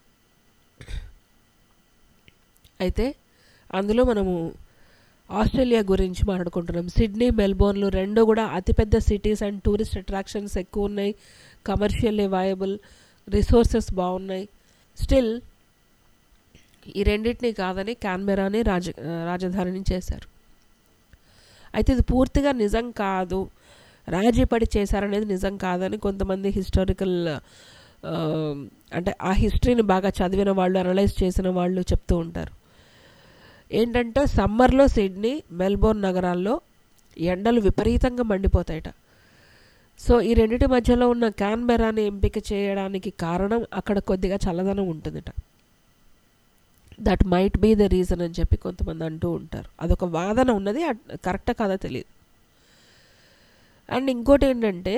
అయితే అందులో మనము ఆస్ట్రేలియా గురించి మాట్లాడుకుంటున్నాం సిడ్నీ మెల్బోర్న్లు రెండు కూడా అతిపెద్ద సిటీస్ అండ్ టూరిస్ట్ అట్రాక్షన్స్ ఎక్కువ ఉన్నాయి కమర్షియల్లీ వయబుల్ రిసోర్సెస్ బాగున్నాయి స్టిల్ ఈ రెండింటిని కాదని క్యాన్బెరాని రాజ రాజధానిని చేశారు అయితే ఇది పూర్తిగా నిజం కాదు రాజీ పడి చేశారనేది నిజం కాదని కొంతమంది హిస్టారికల్ అంటే ఆ హిస్టరీని బాగా చదివిన వాళ్ళు అనలైజ్ చేసిన వాళ్ళు చెప్తూ ఉంటారు ఏంటంటే సమ్మర్లో సిడ్నీ మెల్బోర్న్ నగరాల్లో ఎండలు విపరీతంగా మండిపోతాయట సో ఈ రెండింటి మధ్యలో ఉన్న క్యాన్బెరాని ఎంపిక చేయడానికి కారణం అక్కడ కొద్దిగా చల్లదనం ఉంటుందట that might be the reason అని చెప్పి కొంతమంది అంటూ ఉంటారు అదొక వాదన ఉన్నది కరెక్టా కాదా తెలియదు అండ్ ఇంకోటి ఏంటంటే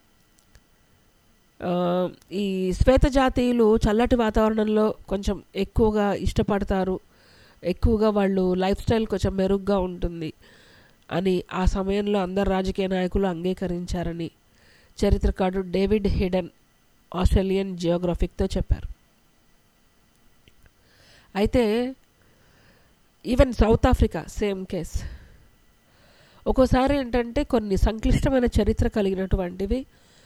ఈ శ్వేత జాతీయులు చల్లటి వాతావరణంలో కొంచెం ఎక్కువగా ఇష్టపడతారు ఎక్కువగా వాళ్ళు లైఫ్ స్టైల్ కొంచెం మెరుగ్గా ఉంటుంది అని ఆ సమయంలో అందరు రాజకీయ నాయకులు అంగీకరించారని చరిత్రకారుడు డేవిడ్ హిడెన్ ఆస్ట్రేలియన్ జియోగ్రఫిక్తో చెప్పారు అయితే even south Africa same case ఒక్కోసారి ఏంటంటే కొన్ని సంక్లిష్టమైన చరిత్ర కలిగినటువంటివి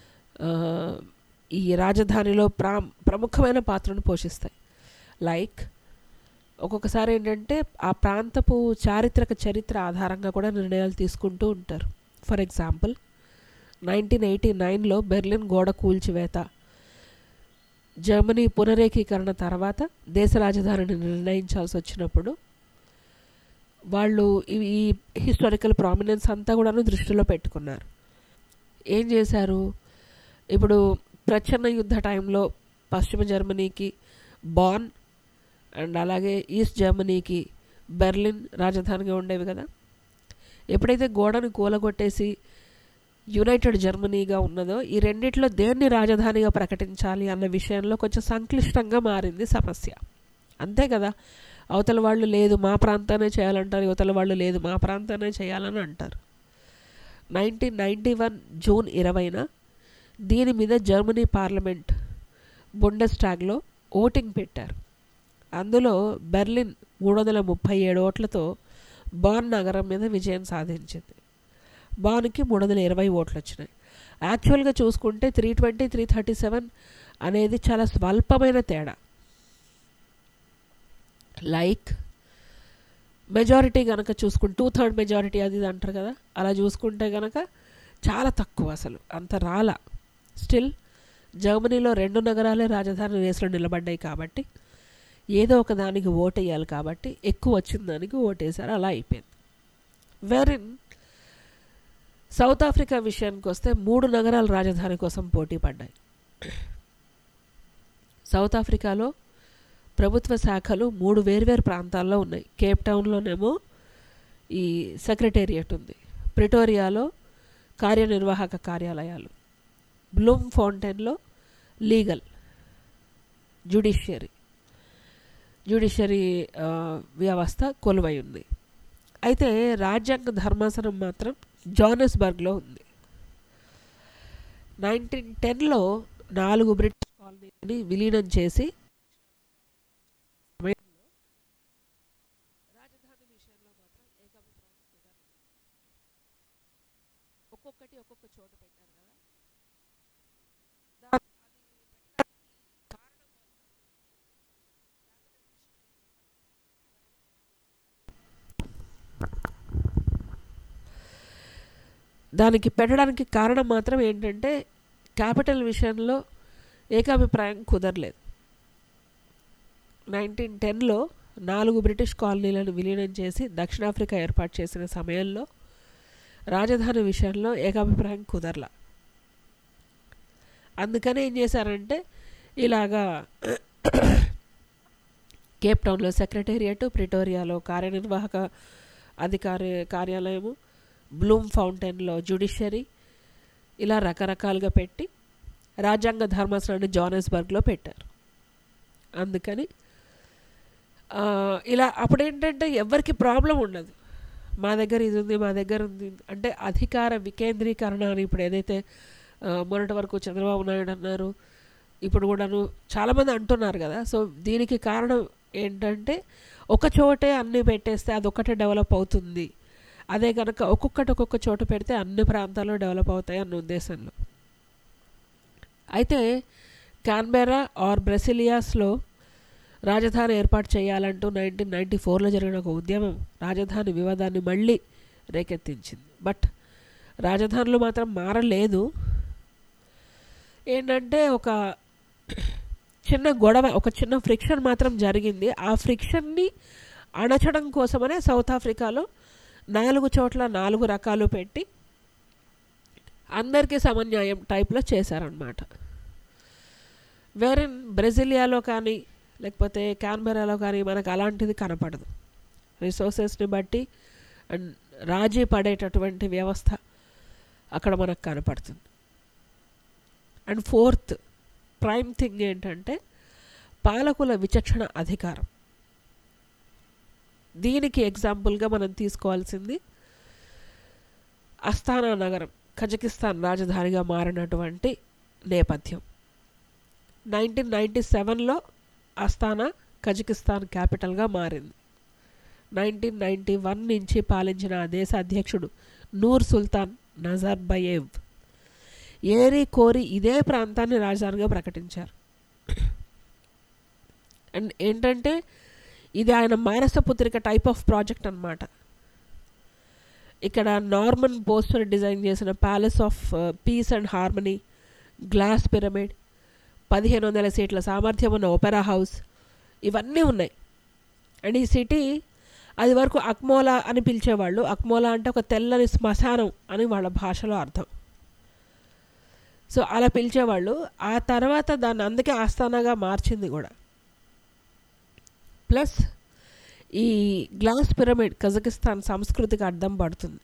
ఈ రాజధానిలో ప్రా ప్రముఖమైన పాత్రను పోషిస్తాయి లైక్ ఒక్కొక్కసారి ఏంటంటే ఆ ప్రాంతపు చారిత్రక చరిత్ర ఆధారంగా కూడా నిర్ణయాలు తీసుకుంటూ ఉంటారు ఫర్ ఎగ్జాంపుల్ నైన్టీన్ ఎయిటీ నైన్లో బెర్లిన్ గోడ కూల్చివేత జర్మనీ పునరేకీకరణ తర్వాత దేశ రాజధానిని నిర్ణయించాల్సి వచ్చినప్పుడు వాళ్ళు ఈ హిస్టారికల్ ప్రామినెన్స్ అంతా కూడాను దృష్టిలో పెట్టుకున్నారు ఏం చేశారు ఇప్పుడు ప్రచ్ఛన్న యుద్ధ టైంలో పశ్చిమ జర్మనీకి బాన్ అండ్ అలాగే ఈస్ట్ జర్మనీకి బెర్లిన్ రాజధానిగా ఉండేవి కదా ఎప్పుడైతే గోడను కూలగొట్టేసి యునైటెడ్ జర్మనీగా ఉన్నదో ఈ రెండిట్లో దేన్ని రాజధానిగా ప్రకటించాలి అన్న విషయంలో కొంచెం సంక్లిష్టంగా మారింది సమస్య అంతే కదా అవతల వాళ్ళు లేదు మా ప్రాంతానే చేయాలంటారు యువతల వాళ్ళు లేదు మా ప్రాంతానే చేయాలని అంటారు నైన్టీన్ నైంటీ వన్ జూన్ ఇరవైన దీని మీద జర్మనీ పార్లమెంట్ బుండెస్టాగ్లో ఓటింగ్ పెట్టారు అందులో బెర్లిన్ మూడు వందల ముప్పై ఏడు ఓట్లతో బాన్ నగరం మీద విజయం సాధించింది బాన్కి మూడు వందల ఇరవై ఓట్లు వచ్చినాయి యాక్చువల్గా చూసుకుంటే three twenty three thirty seven అనేది చాలా స్వల్పమైన తేడా లైక్ మెజారిటీ కనుక చూసుకుంటే టూ థర్డ్ మెజారిటీ అది ఇది అంటారు కదా అలా చూసుకుంటే కనుక చాలా తక్కువ అసలు అంత రాల స్టిల్ జర్మనీలో రెండు నగరాలే రాజధాని రేసులో నిలబడ్డాయి కాబట్టి ఏదో ఒక దానికి ఓటేయాలి కాబట్టి ఎక్కువ వచ్చిన దానికి ఓటేశారు అలా అయిపోయింది వెరిన్ సౌత్ ఆఫ్రికా విషయానికి వస్తే మూడు నగరాల రాజధాని కోసం పోటీ పడ్డాయి సౌత్ ఆఫ్రికాలో ప్రభుత్వ శాఖలు మూడు వేర్వేరు ప్రాంతాల్లో ఉన్నాయి కేప్ టౌన్లోనేమో ఈ సెక్రటేరియట్ ఉంది ప్రిటోరియాలో కార్యనిర్వాహక కార్యాలయాలు బ్లూమ్ ఫౌంటైన్లో లీగల్ జ్యుడిషియరీ జ్యుడిషియరీ ఆ, వ్యవస్థ కొలువై ఉంది అయితే రాజ్యాంగ ధర్మాసనం మాత్రం జోనస్బర్గ్లో ఉంది నైన్టీన్ టెన్లో నాలుగు బ్రిటిష్ కాలనీని విలీనం చేసి ఒక్కొక్కటి ఒక్కొక్క చోట పెట్టారు కదా దానికి పెట్టడానికి కారణం మాత్రం ఏంటంటే క్యాపిటల్ విషయంలో ఏకాభిప్రాయం కుదరలేదు నైన్టీన్ టెన్లో నాలుగు బ్రిటిష్ కాలనీలను విలీనం చేసి దక్షిణాఫ్రికా ఏర్పాటు చేసిన సమయంలో రాజధాని విషయంలో ఏకాభిప్రాయం కుదరల అందుకని ఏం చేశారంటే ఇలాగా కేప్ టౌన్లో సెక్రటేరియట్ ప్రిటోరియాలో కార్యనిర్వాహక అధికారి కార్యాలయము బ్లూమ్ ఫౌంటైన్లో జ్యుడిషియరీ ఇలా రకరకాలుగా పెట్టి రాజ్యాంగ ధర్మాసనాన్ని జోనస్బర్గ్లో పెట్టారు అందుకని ఆ, ఇలా అప్పుడు ఏంటంటే ఎవరికి ప్రాబ్లం ఉండదు మా దగ్గర ఇది ఉంది మా దగ్గర ఉంది అంటే అధికార వికేంద్రీకరణ అని ఇప్పుడు ఏదైతే ఆ, మొన్నటి వరకు చంద్రబాబు నాయుడు అన్నారు ఇప్పుడు కూడాను చాలామంది అంటున్నారు కదా సో దీనికి కారణం ఏంటంటే ఒక చోటే అన్నీ పెట్టేస్తే అదొక్కటే డెవలప్ అవుతుంది అదే కనుక ఒక్కొక్కటి ఒక్కొక్క చోట పెడితే అన్ని ప్రాంతాల్లో డెవలప్ అవుతాయి అన్న ఉద్దేశంలో అయితే కాన్బెరా ఆర్ బ్రెసిలియాస్లో రాజధాని ఏర్పాటు చేయాలంటూ నైన్టీన్ నైంటీ ఫోర్లో జరిగిన ఒక ఉద్యమం రాజధాని వివాదాన్ని మళ్ళీ రేకెత్తించింది బట్ రాజధానులు మాత్రం మారలేదు ఏంటంటే ఒక చిన్న గొడవ ఒక చిన్న ఫ్రిక్షన్ మాత్రం జరిగింది ఆ ఫ్రిక్షన్ని అణచడం కోసమనే సౌత్ ఆఫ్రికాలో నాలుగు చోట్ల నాలుగు రకాలు పెట్టి అందరికీ సమన్యాయం టైప్లో చేశారనమాట వేరే బ్రెజిలియాలో కానీ లేకపోతే క్యాన్బెరాలో కానీ మనకు అలాంటిది కనపడదు రిసోర్సెస్ని బట్టి అండ్ రాజీ పడేటటువంటి వ్యవస్థ అక్కడ మనకు కనపడుతుంది అండ్ ఫోర్త్ ప్రైమ్ థింగ్ ఏంటంటే పాలకుల విచక్షణ అధికారం దీనికి ఎగ్జాంపుల్గా మనం తీసుకోవాల్సింది అస్తానా నగరం కజకిస్తాన్ రాజధానిగా మారినటువంటి నేపథ్యం నైన్టీన్ నైంటీ సెవెన్లో అస్తానా కజకిస్తాన్ క్యాపిటల్గా మారింది నైన్టీన్ నైంటీ వన్ నుంచి పాలించిన ఆ దేశ అధ్యక్షుడు నూర్ సుల్తాన్ నజర్బయేవ్ ఏరి కోరి ఇదే ప్రాంతాన్ని రాజధానిగా ప్రకటించారు అండ్ ఏంటంటే ఇది ఆయన మానసపుత్రిక టైప్ ఆఫ్ ప్రాజెక్ట్ అన్నమాట ఇక్కడ నార్మన్ పోస్టర్ డిజైన్ చేసిన palace of peace and harmony glass pyramid పదిహేను వందల సీట్ల సామర్థ్యం ఉన్న ఒపెరా హౌస్ ఇవన్నీ ఉన్నాయి అండ్ ఈ సిటీ అది వరకు అక్మోలా అని పిలిచేవాళ్ళు అక్మోలా అంటే ఒక తెల్లని శ్మశానం అని వాళ్ళ భాషలో అర్థం సో అలా పిలిచేవాళ్ళు ఆ తర్వాత దాన్ని అందుకే ఆస్థానాగా మార్చింది కూడా ప్లస్ ఈ గ్లాస్ పిరమిడ్ కజకిస్తాన్ సంస్కృతికి అర్థం పడుతుంది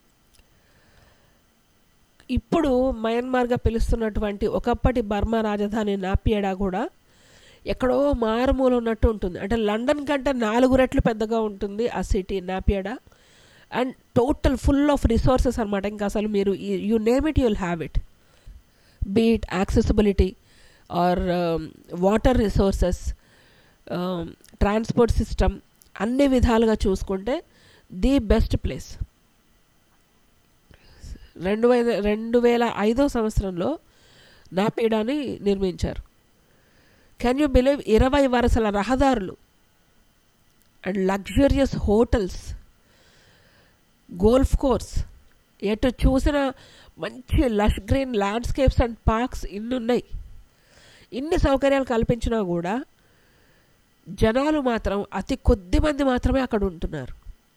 ఇప్పుడు మయన్మార్గా పిలుస్తున్నటువంటి ఒకప్పటి బర్మా రాజధాని నాపియడా కూడా ఎక్కడో మారుమూల ఉన్నట్టు ఉంటుంది అంటే లండన్ కంటే నాలుగు రెట్లు పెద్దగా ఉంటుంది ఆ city Naypyidaw and total full of resources అనమాట ఇంకా అసలు మీరు you name it you'll have it be it accessibility or water resources transport system అన్ని విధాలుగా చూసుకుంటే ది బెస్ట్ ప్లేస్ రెండు వేల రెండు వేల ఐదో సంవత్సరంలో నాపీడాని నిర్మించారు కెన్ యూ బిలీవ్ ఇరవై వరుసల రహదారులు and luxurious hotels golf course ఎటు చూసిన మంచి lush green landscapes and parks ఇన్ని ఉన్నాయి ఇన్ని సౌకర్యాలు కల్పించినా కూడా జనాలు మాత్రం అతి కొద్ది మంది మాత్రమే అక్కడ ఉంటున్నారు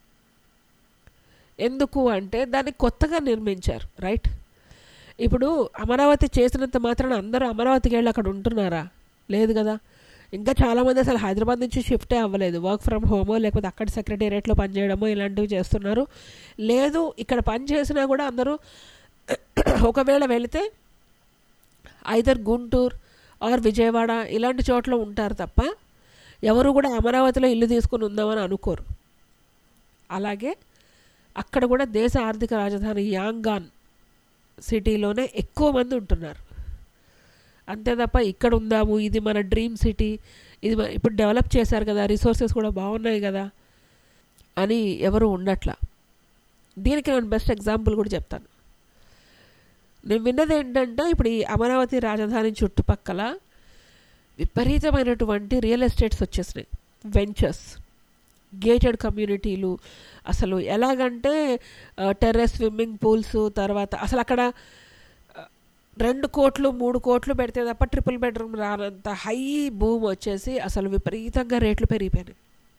ఎందుకు అంటే దాన్ని కొత్తగా నిర్మించారు రైట్ ఇప్పుడు అమరావతి చేసినంత మాత్రాన అందరూ అమరావతికి వెళ్ళి అక్కడ ఉంటున్నారా లేదు కదా ఇంకా చాలామంది అసలు హైదరాబాద్ నుంచి షిఫ్టే అవ్వలేదు వర్క్ ఫ్రమ్ హోమో లేకపోతే అక్కడ సెక్రటేరియట్లో పనిచేయడమో ఇలాంటివి చేస్తున్నారు లేదు ఇక్కడ పని చేసినా కూడా అందరూ ఒకవేళ వెళితే ఐదర్ గుంటూరు ఆర్ విజయవాడ ఇలాంటి చోట్ల ఉంటారు తప్ప ఎవరు కూడా అమరావతిలో ఇల్లు తీసుకుని ఉందామని అనుకోరు అలాగే అక్కడ కూడా దేశ ఆర్థిక రాజధాని యాంగాన్ సిటీలోనే ఎక్కువ మంది ఉంటున్నారు అంతే తప్ప ఇక్కడ ఉందాము ఇది మన డ్రీమ్ సిటీ ఇది మ- ఇప్పుడు డెవలప్ చేశారు కదా రిసోర్సెస్ కూడా బాగున్నాయి కదా అని ఎవరు ఉండట్లా దీనికి నేను బెస్ట్ ఎగ్జాంపుల్ కూడా చెప్తాను నేను విన్నది ఏంటంటే ఇప్పుడు ఈ అమరావతి రాజధాని చుట్టుపక్కల విపరీతమైనటువంటి రియల్ ఎస్టేట్స్ వచ్చేసినాయి వెంచర్స్ గేటెడ్ కమ్యూనిటీలు అసలు ఎలాగంటే టెర్రస్ స్విమ్మింగ్ పూల్స్ తర్వాత అసలు అక్కడ ఆ, రెండు కోట్లు మూడు కోట్లు పెడితే తప్ప ట్రిపుల్ బెడ్రూమ్ రానంత హై భూమి వచ్చేసి అసలు విపరీతంగా రేట్లు పెరిగిపోయినాయి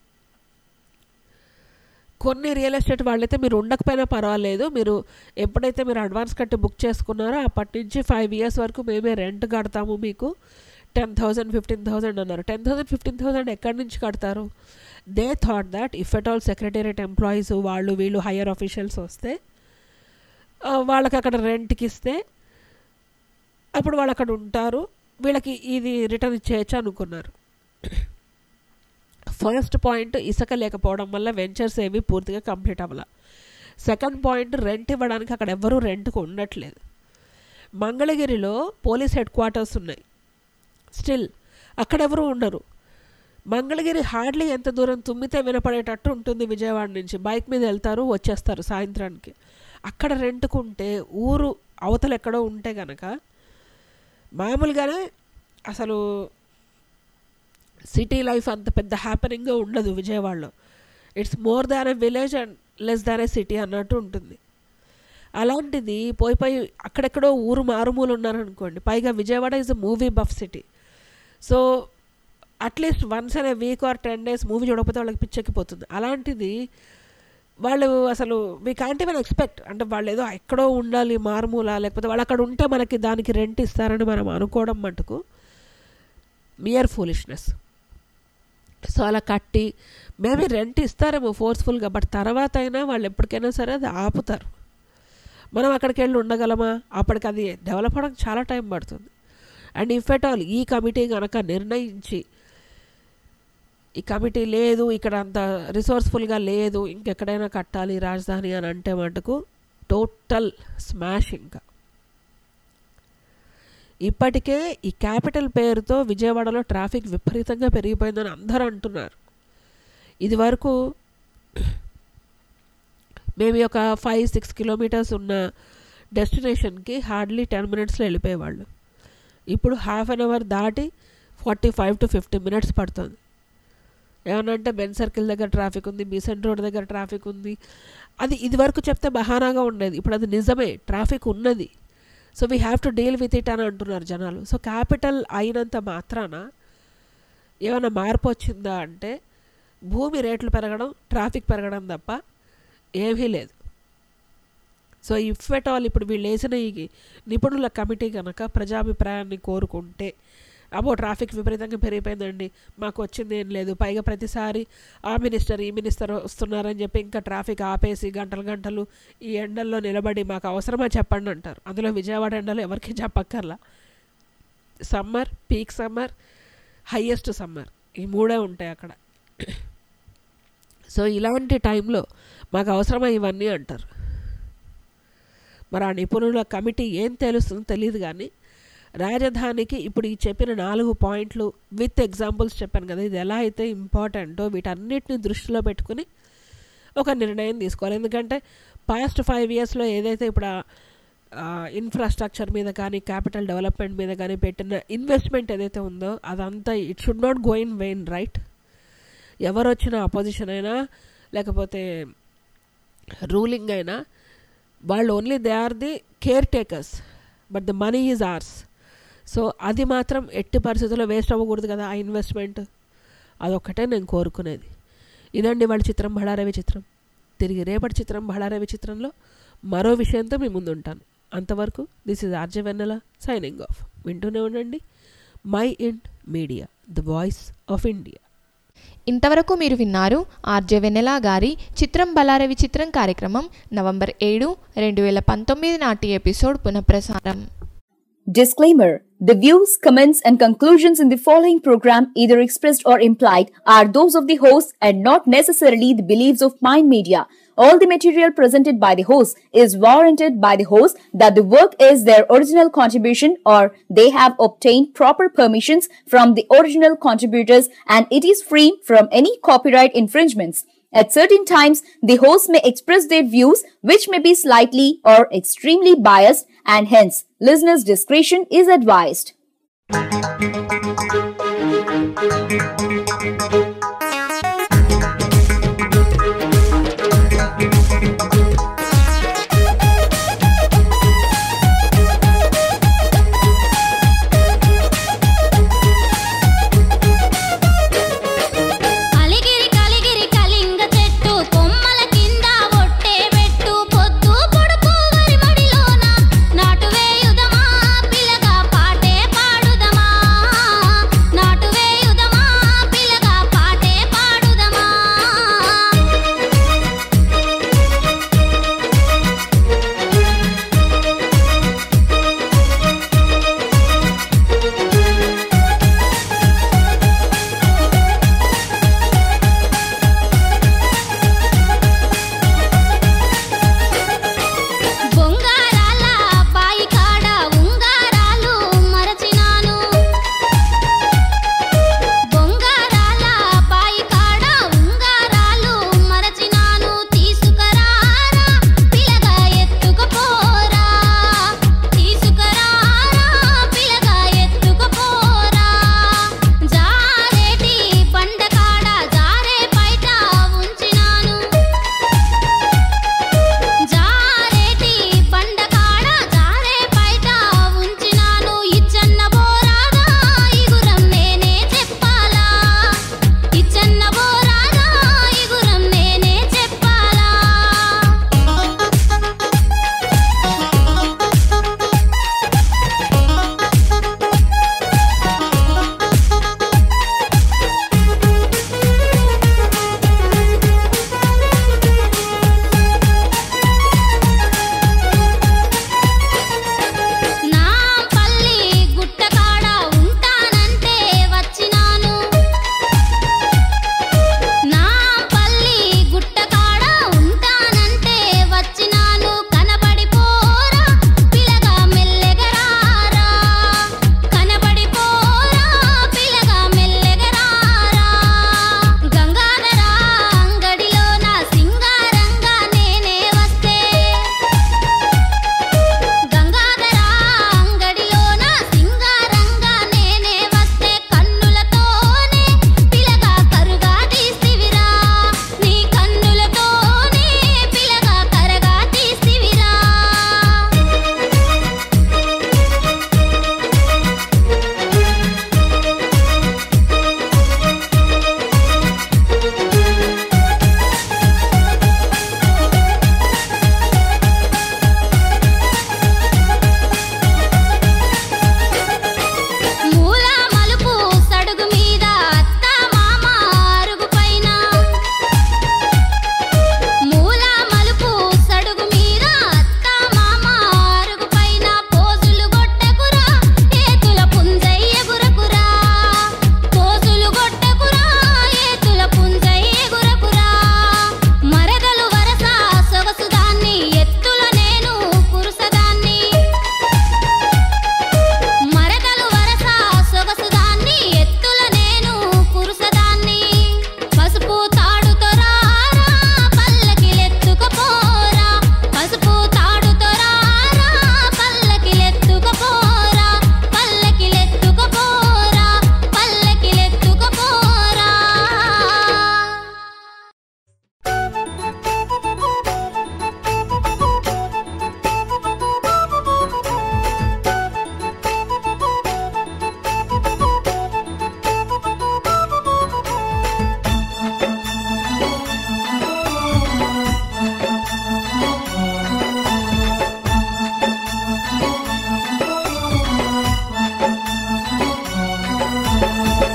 కొన్ని రియల్ ఎస్టేట్ వాళ్ళైతే మీరు ఉండకపోయినా పర్వాలేదు మీరు ఎప్పుడైతే మీరు అడ్వాన్స్ కట్టి బుక్ చేసుకున్నారో అప్పటి నుంచి ఫైవ్ ఇయర్స్ వరకు మేమే రెంట్ కడతాము మీకు టెన్ థౌజండ్ ఫిఫ్టీన్ థౌజండ్ అన్నారు టెన్ థౌజండ్ ఫిఫ్టీన్ థౌజండ్ ఎక్కడి నుంచి కడతారు they thought that if at all secretariat employees వాళ్ళు వీళ్ళు హయ్యర్ ఆఫీషియల్స్ వస్తే ఆ, వాళ్ళకి అక్కడ రెంట్కి ఇస్తే అప్పుడు వాళ్ళు అక్కడ ఉంటారు వీళ్ళకి ఇది రిటర్న్ ఇచ్చేయచ్చు అనుకున్నారు ఫస్ట్ పాయింట్ ఇసుక లేకపోవడం వల్ల వెంచర్స్ ఏవి పూర్తిగా కంప్లీట్ అవ్వాల సెకండ్ పాయింట్ రెంట్ ఇవ్వడానికి అక్కడ ఎవ్వరూ రెంట్కి ఉండట్లేదు మంగళగిరిలో పోలీస్ హెడ్ క్వార్టర్స్ ఉన్నాయి స్టిల్ అక్కడెవరూ ఉండరు మంగళగిరి హార్డ్లీ ఎంత దూరం తుమ్మితే వినపడేటట్టు ఉంటుంది విజయవాడ నుంచి బైక్ మీద వెళ్తారు వచ్చేస్తారు సాయంత్రానికి అక్కడ రెంట్కుంటే ఊరు అవతల ఎక్కడో ఉంటే గనక మామూలుగానే అసలు సిటీ లైఫ్ అంత పెద్ద హ్యాపెనింగ్గా ఉండదు విజయవాడలో it's more than a village and less than a city అన్నట్టు ఉంటుంది అలాంటిది పోయి పోయి అక్కడెక్కడో ఊరు మారుమూలు ఉన్నారనుకోండి పైగా Vijayawada is a movie buff city so at least once అనే week or ten days movie చూడకపోతే వాళ్ళకి పిచ్చెక్కిపోతుంది అలాంటిది వాళ్ళు అసలు వీ కాంట్ ఈవెన్ ఎక్స్పెక్ట్ అంటే వాళ్ళు ఏదో ఎక్కడో ఉండాలి మారుమూల లేకపోతే వాళ్ళు అక్కడ ఉంటే మనకి దానికి రెంట్ ఇస్తారని మనం అనుకోవడం మటుకు మియర్ ఫూలిష్నెస్ సో అలా కట్టి మేబీ రెంట్ ఇస్తారేమో ఫోర్స్ఫుల్గా బట్ తర్వాత అయినా వాళ్ళు ఎప్పటికైనా సరే అది ఆపుతారు మనం అక్కడికి వెళ్ళి ఉండగలమా అప్పటికి అది డెవలప్ అవ్వడానికి చాలా టైం పడుతుంది అండ్ ఇఫ్ ఎట్ ఆల్ ఈ కమిటీ కనుక నిర్ణయించి ఈ కమిటీ లేదు ఇక్కడ అంత రిసోర్స్ఫుల్గా లేదు ఇంకెక్కడైనా కట్టాలి రాజధాని అని అంటే మటుకు టోటల్ స్మాష్ ఇంకా ఇప్పటికే ఈ క్యాపిటల్ పేరుతో విజయవాడలో ట్రాఫిక్ విపరీతంగా పెరిగిపోయిందని అందరూ అంటున్నారు ఇది వరకు మేబీ ఒక ఫైవ్ సిక్స్ కిలోమీటర్స్ ఉన్న డెస్టినేషన్కి హార్డ్లీ టెన్ మినిట్స్లో వెళ్ళిపోయేవాళ్ళు ఇప్పుడు హాఫ్ అన్ అవర్ దాటి forty five to fifty minutes పడుతుంది ఏమనంటే బెన్ సర్కిల్ దగ్గర ట్రాఫిక్ ఉంది బీసెంట్ రోడ్ దగ్గర ట్రాఫిక్ ఉంది అది ఇది వరకు చెప్తే బహానాగా ఉండేది ఇప్పుడు అది నిజమే ట్రాఫిక్ ఉన్నది so we have to deal with it అని అంటున్నారు జనాలు సో క్యాపిటల్ అయినంత మాత్రాన ఏమైనా మార్పు వచ్చిందా అంటే భూమి రేట్లు పెరగడం ట్రాఫిక్ పెరగడం తప్ప ఏమీ లేదు సో ఇఫ్ ఎట్ ఆల్ ఇప్పుడు వీళ్ళు వేసిన ఈ నిపుణుల కమిటీ కనుక ప్రజాభిప్రాయాన్ని కోరుకుంటే అబ్బో ట్రాఫిక్ విపరీతంగా పెరిగిపోయిందండి మాకు వచ్చింది ఏం లేదు పైగా ప్రతిసారి ఆ మినిస్టర్ ఈ మినిస్టర్ వస్తున్నారని చెప్పి ఇంకా ట్రాఫిక్ ఆపేసి గంటలు గంటలు ఈ ఎండల్లో నిలబడి మాకు అవసరమా చెప్పండి అంటారు అందులో విజయవాడ ఎండలు ఎవరికి చెప్పక్కర్లా summer peak summer highest summer ఈ మూడే ఉంటాయి అక్కడ సో ఇలాంటి టైంలో మాకు అవసరమా ఇవన్నీ అంటారు మరి ఆ నిపుణుల కమిటీ ఏం తెలుస్తుందో తెలియదు కానీ రాజధానికి ఇప్పుడు ఈ చెప్పిన నాలుగు పాయింట్లు విత్ ఎగ్జాంపుల్స్ చెప్పాను కదా ఇది ఎలా అయితే ఇంపార్టెంటో వీటన్నిటిని దృష్టిలో పెట్టుకుని ఒక నిర్ణయం తీసుకోవాలి ఎందుకంటే పాస్ట్ ఫైవ్ ఇయర్స్లో ఏదైతే ఇప్పుడు ఇన్ఫ్రాస్ట్రక్చర్ మీద కానీ క్యాపిటల్ డెవలప్మెంట్ మీద కానీ పెట్టిన ఇన్వెస్ట్మెంట్ ఏదైతే ఉందో అదంతా it should not go in vain right ఎవరు వచ్చిన అపోజిషన్ అయినా లేకపోతే రూలింగ్ అయినా వాళ్ళు only they are the caretakers but the money is ours so అది మాత్రం ఎట్టి పరిస్థితుల్లో వేస్ట్ అవ్వకూడదు కదా ఆ ఇన్వెస్ట్మెంట్ అదొక్కటే నేను కోరుకునేది ఇదండి వాళ్ళ చిత్రం బళారవి చిత్రం తిరిగి రేపటి చిత్రం బళారవి చిత్రంలో మరో విషయంతో మీ ముందు ఉంటాను అంతవరకు this is RJ Vennela signing off వింటూనే ఉండండి my Ind media the voice of India ఇంతవరకు మీరు విన్నారు ఆర్జే వెన్నెలా గారి చిత్రం బలారవి చిత్రం కార్యక్రమం నవంబర్ ఏడు రెండు వేల పంతొమ్మిది నాటి ఎపిసోడ్ పునఃప్రసారం Disclaimer The views, comments, and conclusions in the following program, either expressed or implied, are those of the host and not necessarily the beliefs of Mind Media. All the material presented by the host is warranted by the host that the work is their original contribution or they have obtained proper permissions from the original contributors and it is free from any copyright infringements. At certain times, the host may express their views which may be slightly or extremely biased and hence listeners' discretion is advised. అలిగిరి Kaligiri Kalinga చెట్టు కొమ్మల కింద ఒట్టే పెట్టు పొద్దు పొడుపు వరి మడిలోన నాటు వేయుదమా పిల్లగా పాటే పాడుదమా నాటు వేయుదమా పిల్లగా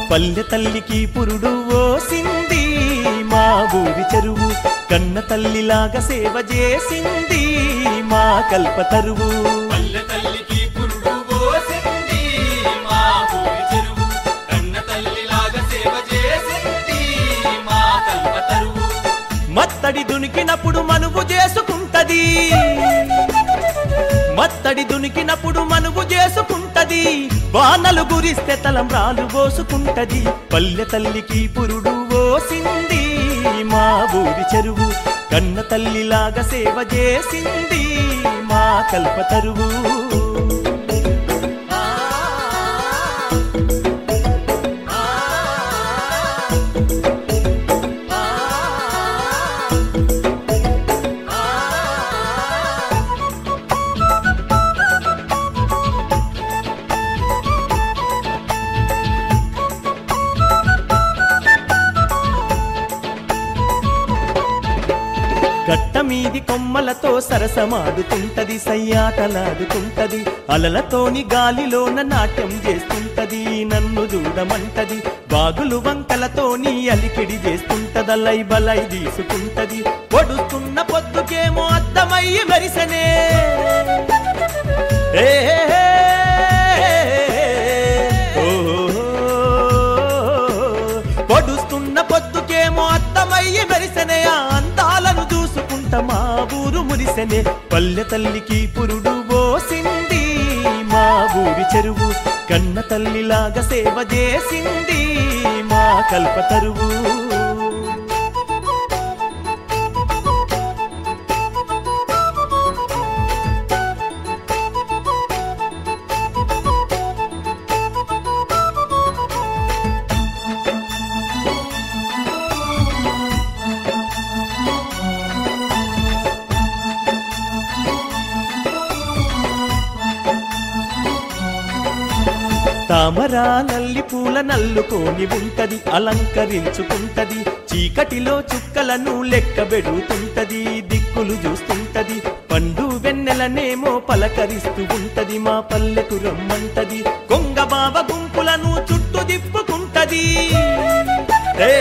పల్లె తల్లికి పురుడు ఓసింది మా ఊరి చెరువు కన్న తల్లిలాగా సేవ చేసింది మా కల్పతరువు పల్లె తల్లికి పురుడు పోసింది మా ఊరి చెరువు కన్న తల్లిలాగా సేవ చేసింది మా కల్పతరువు మత్తడి దునికినప్పుడు మనువు చేసుకుంటది మత్తడి దునికినప్పుడు మనువు చేసుకుంటది వానలు గురిస్తే తలంబ్రాలు పోసుకుంటది పల్లె తల్లికి పురుడు ఓసింది మా ఊరి చెరువు కన్న తల్లిలాగా సేవ చేసింది మా కల్పతరువు గట్ట మీది కొమ్మలతో సరసమాడుతుంటది సయ్యాటలాడుతుంటది అలలతోని గాలిలోన నాట్యం చేస్తుంటది నన్ను చూడమంటది బాగులు వంకలతోని అలికిడి చేస్తుంటదలై బలై తీసుకుంటది పొడుస్తున్న పొద్దుకేమో అద్దమయ్యి మెరిసనే ఏ పొడుస్తున్న పొద్దుకేమో అద్దమయ్యి మెరిసనే ఆ అందాలను చూసుకుంటా మా ఊరు మురిసెనే పల్లె తల్లికి పురుడు పోసింది మా ఊరి చెరువు కన్న తల్లిలాగా సేవ చేసింది మా కల్పతరువు తామరా నల్లి పూల నల్లుకోని ఉంటది అలంకరించుకుంటది చీకటిలో చుక్కలను లెక్క పెడుతుంటది దిక్కులు చూస్తుంటది పండు వెన్నెలనేమో పలకరిస్తూ ఉంటది మా పల్లెకు రమ్మంటది కొంగ బావ గుంపులను చుట్టూ దిప్పుకుంటది ఏ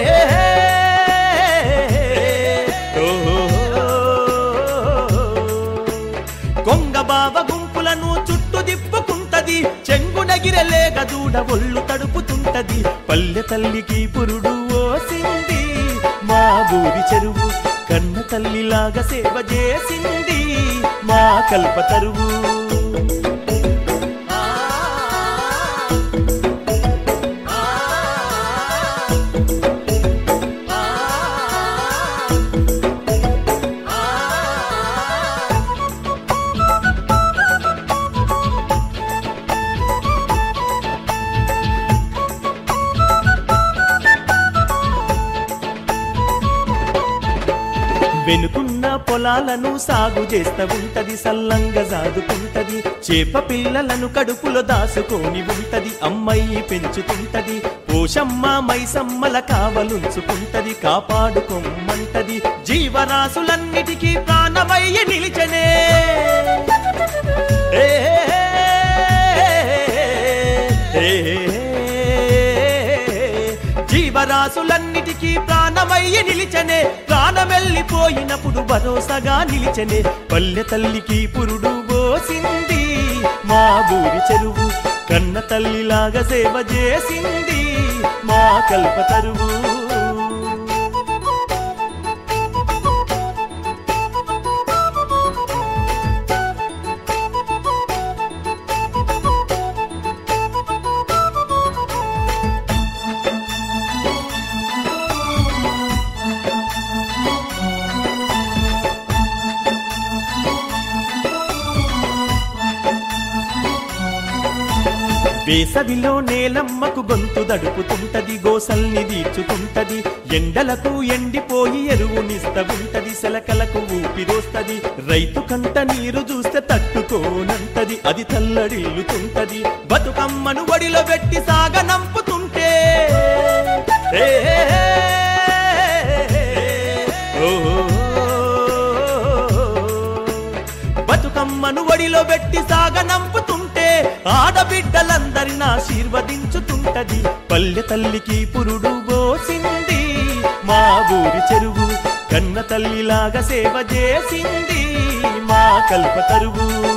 కొంగ బావ గుంపులను చుట్టూ దిప్పుకుంటది చెంగునగిరలేగ దూడ ఒళ్ళు తడుపుతుంటది పల్లె తల్లికి పురుడు ఓసింది మా ఊరి చెరువు కన్న తల్లిలాగా సేవ చేసింది మా కల్పతరువు వెనుకున్న పొలాలను సాగు చేస్తా ఉంటది సల్లంగా సాదుకుంటది చేప పిల్లలను కడుపులో దాసుకొని ఉంటది అమ్మాయి పెంచుతుంటది పోషమ్మ మైసమ్మల కావలుంచుకుంటది కాపాడుకోమంటది జీవరాశులన్నిటికీ ప్రాణమయ్య నిలిచనే ఏ, ఏ, జీవరాశులన్నిటికీ ప్రాణమయ్య నిలిచనే ప్రాణమెల్లిపోయినప్పుడు భరోసాగా నిలిచనే పల్లె తల్లికి పురుడు పోసింది మా ఊరి చెరువు కన్న తల్లిలాగా సేవ చేసింది మా కల్పతరువు వేసవిలో నేలమ్మకు గొంతు దడుపుతుంటది గోసల్ని తీర్చుతుంటది ఎండలకు ఎండిపోయి ఎరువునిస్త ఉంటది సెలకలకు ఊపిరోస్తది రైతు కంట నీరు చూస్తే తట్టుకోనంటది అది తల్లడిల్లుతుంటది బతుకమ్మను ఒడిలో పెట్టి సాగనంపుతుంటే ఏ, ఓ, బతుకమ్మను ఒడిలో పెట్టి సాగనంపుతుంటే ఆడబిడ్డలందరిని ఆశీర్వదించుతుంటది పల్లె తల్లికి పురుడు పోసింది మా ఊరి చెరువు కన్న తల్లిలాగా సేవ చేసింది మా కల్పతరువు